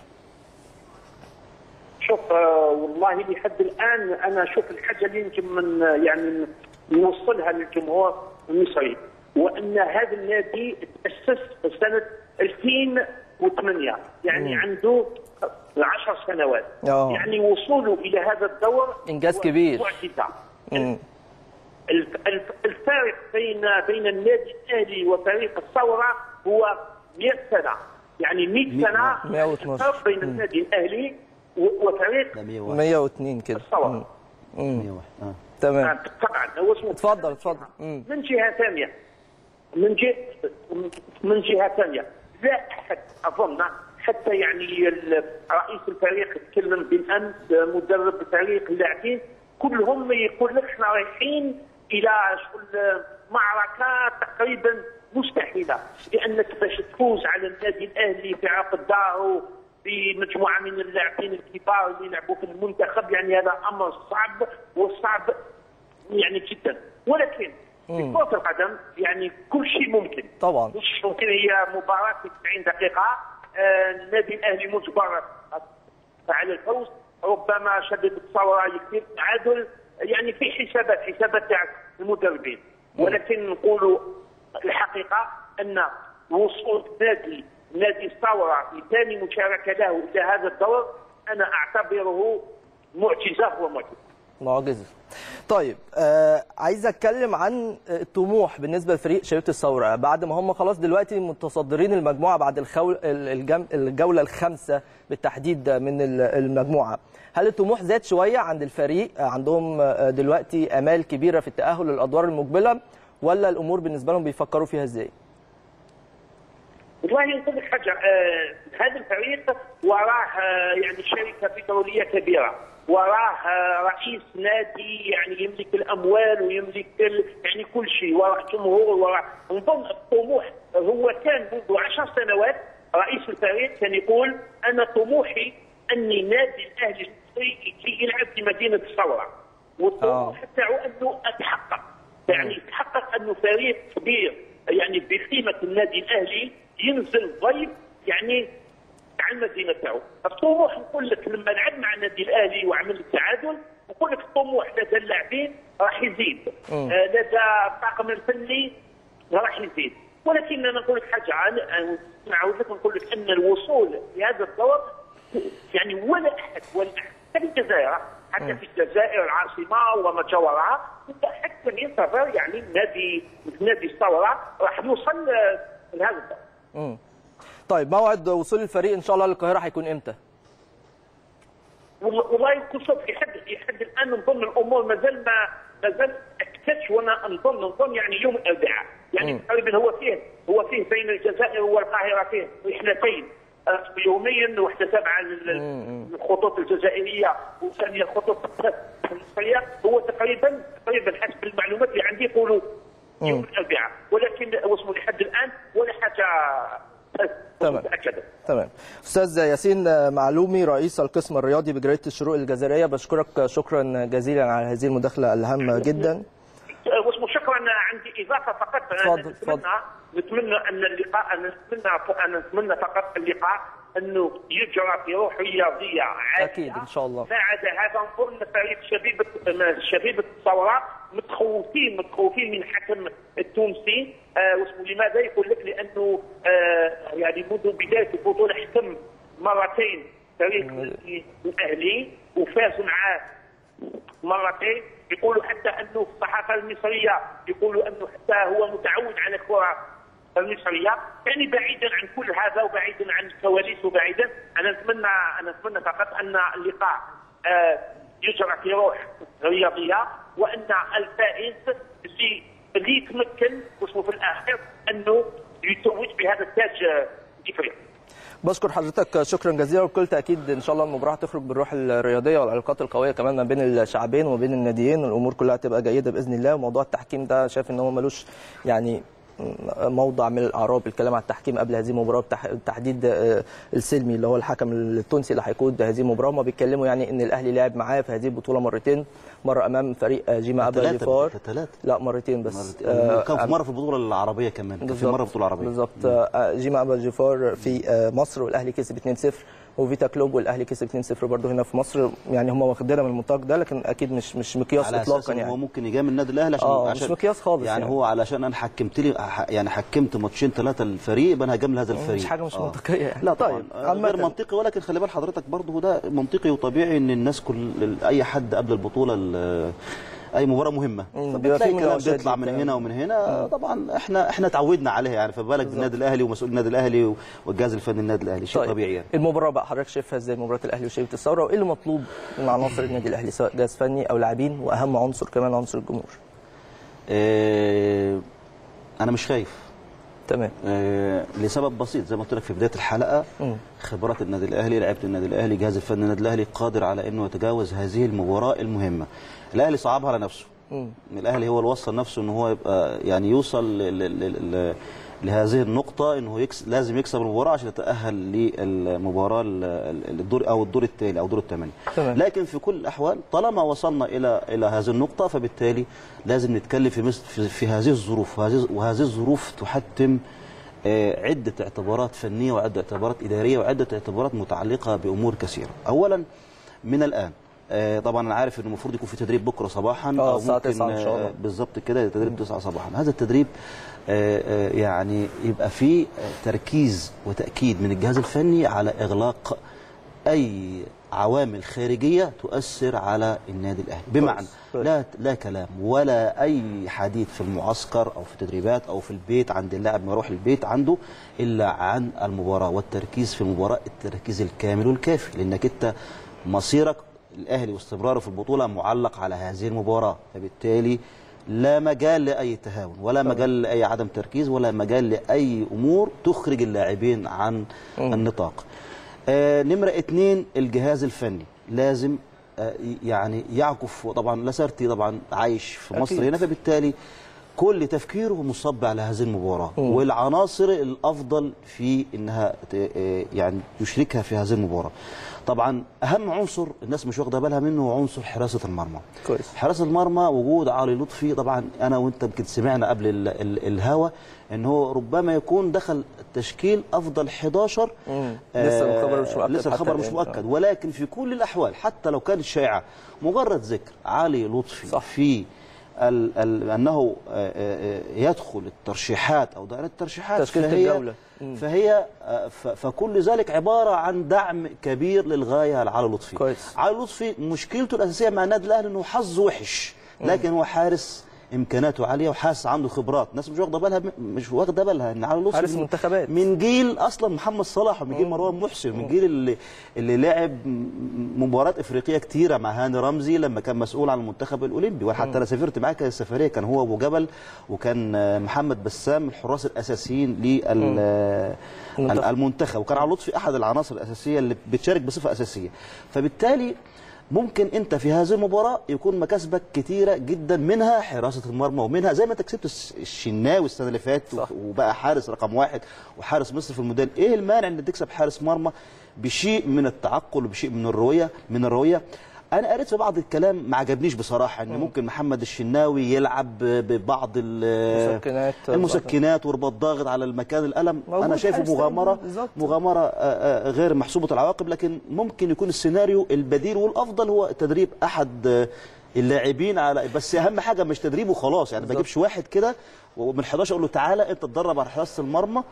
Speaker 4: شوف آه، والله لحد الان انا اشوف الحاجه اللي يمكن من آه، يعني نوصلها للجمهور المصري وان هذا النادي تاسس سنه 2008 يعني عنده 10 سنوات
Speaker 1: آه.
Speaker 4: يعني وصوله الى هذا الدور
Speaker 1: إنجاز
Speaker 4: هو
Speaker 1: كبير.
Speaker 4: معجزه
Speaker 1: مم.
Speaker 4: الف- الف- الفارق بين بين النادي الاهلي وفريق الثوره هو 100 سنه يعني 100 سنه
Speaker 1: 112.
Speaker 4: الفرق بين النادي الاهلي و- وفريق
Speaker 3: لا 101
Speaker 1: 102 كده
Speaker 4: الثوره
Speaker 1: مم. مم.
Speaker 3: 101 اه
Speaker 1: تمام
Speaker 4: طبعا هو اسمه
Speaker 1: اتفضل اتفضل مم.
Speaker 4: من جهه ثانيه من جهه من جهه ثانيه لا احد اظن حتى يعني ال- رئيس الفريق تكلم بالامس مدرب الفريق اللاعبين كلهم يقول لك احنا رايحين الى شغل معركه تقريبا مستحيله لانك باش تفوز على النادي الاهلي في عقد داره بمجموعه من اللاعبين الكبار اللي يلعبوا في المنتخب يعني هذا امر صعب وصعب يعني جدا ولكن في كره القدم يعني كل شيء ممكن
Speaker 1: طبعا.
Speaker 4: مش ممكن هي مباراه في 90 دقيقه آه، النادي الاهلي مجبر على الفوز ربما شباب الثوره يكتب تعادل يعني في حسابات حسابات تاع المدربين ولكن نقولوا الحقيقه ان وصول نادي نادي الثوره في ثاني مشاركه له الى هذا الدور انا اعتبره معجزه ومعجزه
Speaker 1: معجزه طيب آه عايز اتكلم عن الطموح بالنسبه لفريق شبيبه الثوره بعد ما هم خلاص دلوقتي متصدرين المجموعه بعد الخول الجم الجوله الخامسه بالتحديد من ال- المجموعه هل الطموح زاد شويه عند الفريق آه، عندهم آه، دلوقتي امال كبيره في التاهل للادوار المقبله ولا الامور بالنسبه لهم بيفكروا فيها ازاي
Speaker 4: والله نقول لك حاجه آه هذا الفريق وراه آه يعني شركه بتروليه كبيره وراه آه رئيس نادي يعني يملك الاموال ويملك ال- يعني كل شيء وراه جمهور وراه نظن الطموح هو كان منذ عشر سنوات رئيس الفريق كان يقول انا طموحي اني نادي الاهلي المصري يجي يلعب في مدينه الثوره والطموح تاعو انه اتحقق يعني تحقق انه فريق كبير يعني بقيمه النادي الاهلي ينزل ضيف يعني على المدينه تاعو الطموح نقول لك لما لعب مع النادي الاهلي وعمل التعادل نقول لك الطموح لدى اللاعبين راح يزيد آه لدى الطاقم الفني راح يزيد ولكن انا نقول لك حاجه انا أنا نعاود لك نقول لك ان الوصول لهذا الدور يعني ولا احد ولا احد حتى في الجزائر حتى في الجزائر العاصمه وما جاورها حتى ينتظر يعني نادي نادي الثوره راح يوصل آه، لهذا الدور
Speaker 1: مم. طيب موعد وصول الفريق ان شاء الله للقاهره هيكون امتى
Speaker 4: والله والله يكون صوت لحد لحد الان نظن الامور مازال ما مازال اكتش وانا نظن نظن يعني يوم الاربعاء يعني
Speaker 1: مم.
Speaker 4: تقريبا هو فيه هو فيه بين الجزائر والقاهره فيه رحلتين آه، يوميا واحده تابعه لل- للخطوط الجزائريه والثانيه الخطوط المصريه هو تقريبا تقريبا حسب المعلومات اللي عندي يقولوا يوم الاربعاء ولكن وصلوا لحد الان ولا حاجه
Speaker 1: تمام.
Speaker 4: متاكده
Speaker 1: تمام استاذ ياسين معلومي رئيس القسم الرياضي بجريده الشروق الجزائريه بشكرك شكرا جزيلا على هذه المداخله الهامه جدا
Speaker 4: واسمه شكرا عندي اضافه فقط
Speaker 1: تفضل،
Speaker 4: أنا
Speaker 1: تفضل.
Speaker 4: نتمنى نتمنى ان اللقاء انا نتمنى انا نتمنى فقط اللقاء انه يجرى في روح رياضيه عاليه
Speaker 1: أكيد، إن شاء الله.
Speaker 4: ما عدا هذا نظن فريق شبيبه شبيبه الثوره متخوفين متخوفين من الحكم التونسي آه واسمه لماذا يقول لك لانه آه يعني منذ بدايه البطوله حكم مرتين فريق الاهلي وفازوا معاه مرتين يقولوا حتى انه في الصحافه المصريه يقولوا انه حتى هو متعود على الكره المصريه يعني بعيدا عن كل هذا وبعيدا عن الكواليس وبعيدا انا نتمنى انا نتمنى فقط ان اللقاء آه يجرى في روح رياضيه وان الفائز اللي اللي يتمكن واسمه في الاخر انه يتوج بهذا التاج آه، الافريقي
Speaker 1: بشكر حضرتك شكرا جزيلا وبكل تاكيد ان شاء الله المباراه تخرج بالروح الرياضيه والعلاقات القويه كمان ما بين الشعبين وما بين الناديين والامور كلها تبقى جيده باذن الله وموضوع التحكيم ده شايف ان هو ملوش يعني موضع من الاعراب الكلام عن التحكيم قبل هذه المباراه بالتح- بالتحديد آه، السلمي اللي هو الحكم التونسي اللي هيقود هذه المباراه هم بيتكلموا يعني ان الاهلي لعب معاه في هذه البطوله مرتين مره امام فريق آه، جيما ابا
Speaker 3: ثلاثة
Speaker 1: جيفار
Speaker 3: ثلاثة
Speaker 1: لا مرتين بس
Speaker 3: مرتين.
Speaker 1: آه،
Speaker 3: كان في
Speaker 1: أم-
Speaker 3: مره في البطوله العربيه كمان كان في مره في البطوله العربيه
Speaker 1: بالظبط آه، جيما ابا جيفار في آه، مصر والاهلي كسب 2-0 وفيتا كلوب والاهلي كسب 2-0 برضه هنا في مصر يعني هم واخدينها من المنطقه ده لكن اكيد مش مش مقياس
Speaker 3: على اساس
Speaker 1: اطلاقا
Speaker 3: إن هو
Speaker 1: يعني
Speaker 3: ممكن يجامل النادي الاهلي عشان
Speaker 1: آه، مش
Speaker 3: عشان
Speaker 1: مقياس خالص
Speaker 3: يعني,
Speaker 1: يعني.
Speaker 3: هو علشان انا حكمت لي ح- يعني حكمت ماتشين ثلاثه الفريق يبقى انا هجامل هذا الفريق
Speaker 1: مش حاجة مش منطقية يعني.
Speaker 3: لا طبعا
Speaker 1: طيب،
Speaker 3: طيب
Speaker 1: عامة.
Speaker 3: غير منطقي ولكن خلي بال حضرتك برضه ده منطقي وطبيعي ان الناس كل اي حد قبل البطوله ال- اي مباراه مهمه
Speaker 1: مم، بيبقى
Speaker 3: فبتلاقي
Speaker 1: في
Speaker 3: كلام
Speaker 1: مناوشات
Speaker 3: بيطلع من
Speaker 1: للكلام.
Speaker 3: هنا ومن هنا طبعا احنا احنا اتعودنا عليها يعني فبالك بالنادي الاهلي ومسؤول النادي الاهلي والجهاز الفني النادي الاهلي شيء
Speaker 1: طيب
Speaker 3: طبيعي يعني
Speaker 1: المباراه بقى حضرتك شايفها ازاي مباراه الاهلي وشيبه الثوره وايه اللي مطلوب من عناصر النادي الاهلي سواء جهاز فني او لاعبين واهم عنصر كمان عنصر الجمهور
Speaker 3: آه، انا مش خايف
Speaker 1: تمام
Speaker 3: آه، لسبب بسيط زي ما قلت لك في بدايه الحلقه
Speaker 1: مم.
Speaker 3: خبرات النادي الاهلي لعيبه النادي الاهلي جهاز الفني النادي الاهلي قادر على انه يتجاوز هذه المباراه المهمه الاهلي صعبها على نفسه
Speaker 1: مم.
Speaker 3: الاهلي هو اللي وصل نفسه ان هو يبقى يعني يوصل ل- ل- ل- ل- لهذه النقطة انه يكس لازم يكسب المباراة عشان يتأهل للمباراة ال- ال- الدور او الدور الثاني او الدور الثمانية.
Speaker 1: تمام.
Speaker 3: لكن في كل الاحوال طالما وصلنا الى الى هذه النقطة فبالتالي لازم نتكلم في مثل في, في هذه الظروف وهذه وهذه الظروف تحتم آه، عدة اعتبارات فنية وعدة اعتبارات إدارية وعدة اعتبارات متعلقة بأمور كثيرة. أولا من الآن آه، طبعا انا عارف انه المفروض يكون في تدريب بكره صباحا
Speaker 1: آه،
Speaker 3: او
Speaker 1: الساعة
Speaker 3: ممكن
Speaker 1: 9 إن شاء الله.
Speaker 3: آه، بالظبط كده تدريب 9 صباحا هذا التدريب آه، آه، يعني يبقى فيه آه، تركيز وتاكيد من الجهاز الفني على اغلاق اي عوامل خارجيه تؤثر على النادي الاهلي بمعنى
Speaker 1: كويس.
Speaker 3: لا لا كلام ولا اي حديث في المعسكر او في التدريبات او في البيت عند اللاعب ما يروح البيت عنده الا عن المباراه والتركيز في المباراه التركيز الكامل والكافي لانك انت مصيرك الاهلي واستمراره في البطوله معلق على هذه المباراه فبالتالي لا مجال لاي تهاون ولا مجال لاي عدم تركيز ولا مجال لاي امور تخرج اللاعبين عن النطاق آه نمرة اتنين الجهاز الفني لازم آه يعني يعكف طبعا لاسارتي طبعا عايش في مصر
Speaker 1: أكيد.
Speaker 3: هنا فبالتالي كل تفكيره مصب على هذه المباراة والعناصر الأفضل في إنها ت- آه يعني يشركها في هذه المباراة طبعا أهم عنصر الناس مش واخدة بالها منه هو عنصر حراسة المرمى
Speaker 1: كويس
Speaker 3: حراس المرمى وجود علي لطفي طبعا انا وانت يمكن سمعنا قبل ال ال الهوا ان هو ربما يكون دخل تشكيل افضل 11
Speaker 1: مم. لسه الخبر مش مؤكد
Speaker 3: لسه
Speaker 1: حتى
Speaker 3: الخبر مش
Speaker 1: الآن.
Speaker 3: مؤكد ولكن في كل الاحوال حتى لو كانت شائعه مجرد ذكر علي لطفي
Speaker 1: صح.
Speaker 3: في ال ال انه آه، آه، آه، يدخل الترشيحات او دائره الترشيحات
Speaker 1: تشكيلة
Speaker 3: فهي
Speaker 1: الجولة. مم.
Speaker 3: فهي آه، ف- فكل ذلك عباره عن دعم كبير للغايه لعلي لطفي
Speaker 1: كويس.
Speaker 3: علي لطفي مشكلته الاساسيه مع النادي الاهلي انه حظ وحش لكن هو حارس امكاناته عاليه وحارس عنده خبرات الناس مش واخده بالها مش واخده بالها ان علي لطفي
Speaker 1: حارس
Speaker 3: من-
Speaker 1: منتخبات.
Speaker 3: من جيل اصلا محمد صلاح ومن جيل مروان محسن من جيل اللي اللي لعب م- مباريات افريقيه كتيره مع هاني رمزي لما كان مسؤول عن المنتخب الاولمبي وحتى انا سافرت معاه كانت السفريه كان هو ابو جبل وكان آه، محمد بسام الحراس الاساسيين لل آه،
Speaker 1: المنتخب.
Speaker 3: المنتخب وكان علي لطفي احد العناصر الاساسيه اللي بتشارك بصفه اساسيه فبالتالي ممكن انت في هذه المباراه يكون مكاسبك كتيره جدا منها حراسه المرمى ومنها زي ما انت كسبت الس- الشناوي السنه اللي فاتت
Speaker 1: صح.
Speaker 3: وبقى حارس رقم واحد وحارس مصر في المونديال ايه المانع ان تكسب حارس مرمى بشيء من التعقل وبشيء من الرؤيه من الرؤيه انا قريت في بعض الكلام ما عجبنيش بصراحه ان ممكن محمد الشناوي يلعب ببعض ال-
Speaker 1: مسكنات.
Speaker 3: المسكنات ورباط ضاغط على المكان الالم
Speaker 1: موجود
Speaker 3: انا شايفه
Speaker 1: حارس
Speaker 3: مغامره
Speaker 1: تاني، بالظبط.
Speaker 3: مغامره آه، آه، غير محسوبه العواقب لكن ممكن يكون السيناريو البديل والافضل هو تدريب احد آه، اللاعبين على بس اهم حاجه مش تدريب وخلاص يعني ما اجيبش واحد كده ومن 11 اقول له تعالى انت تدرب على حراسه المرمى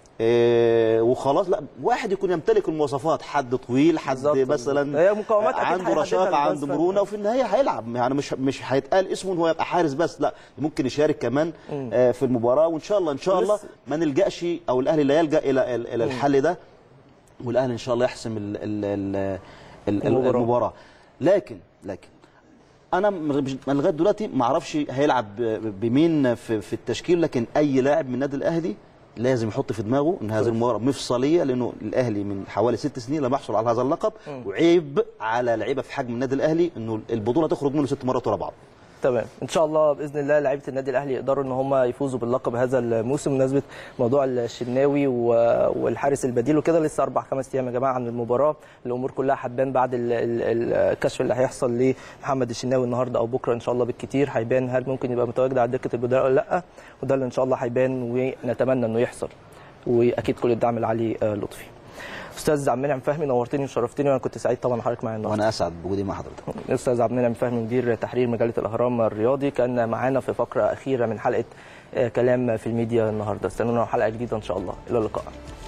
Speaker 3: إيه وخلاص لا واحد يكون يمتلك المواصفات حد طويل حد
Speaker 1: بالظبط.
Speaker 3: مثلا
Speaker 1: هي مقاومات أكيد
Speaker 3: عنده
Speaker 1: هيحددها
Speaker 3: رشاقه
Speaker 1: الجهاز
Speaker 3: عنده
Speaker 1: الفني.
Speaker 3: مرونه وفي النهايه هيلعب يعني مش مش هيتقال اسمه ان هو يبقى حارس بس لا ممكن يشارك كمان آه في المباراه وان شاء الله ان شاء الله
Speaker 1: لسه-
Speaker 3: ما نلجاش او الاهلي لا يلجا الى الى الحل ده والاهلي ان شاء الله يحسم ال ال ال ال
Speaker 1: المباراة.
Speaker 3: المباراه لكن لكن انا مش- أنا لغايه دلوقتي ما اعرفش هيلعب ب- بمين في, في التشكيل لكن اي لاعب من النادي الاهلي لازم يحط في دماغه ان هذه المباراه مفصليه لانه الاهلي من حوالي ست سنين لم يحصل على هذا اللقب وعيب على لعيبه في حجم النادي الاهلي انه البطوله تخرج منه ست مرات ورا بعض
Speaker 1: تمام ان شاء الله باذن الله لعيبه النادي الاهلي يقدروا ان هم يفوزوا باللقب هذا الموسم بمناسبه موضوع الشناوي و- والحارس البديل وكده لسه اربع خمس ايام يا جماعه عن المباراه الامور كلها هتبان بعد ال- ال- الكشف اللي هيحصل لمحمد الشناوي النهارده او بكره ان شاء الله بالكتير هيبان هل ممكن يبقى متواجد على دكه البدلاء ولا لا وده اللي ان شاء الله هيبان ونتمنى انه يحصل واكيد كل الدعم لعلي آه، لطفي استاذ عبد المنعم فهمي نورتني وشرفتني وانا كنت سعيد طبعا حضرتك معايا النهارده
Speaker 3: وانا اسعد بوجودي مع حضرتك
Speaker 1: الاستاذ عبد المنعم فهمي مدير تحرير مجله الاهرام الرياضي كان معانا في فقره اخيره من حلقه آه، كلام في الميديا النهارده استنونا حلقه جديده ان شاء الله الى اللقاء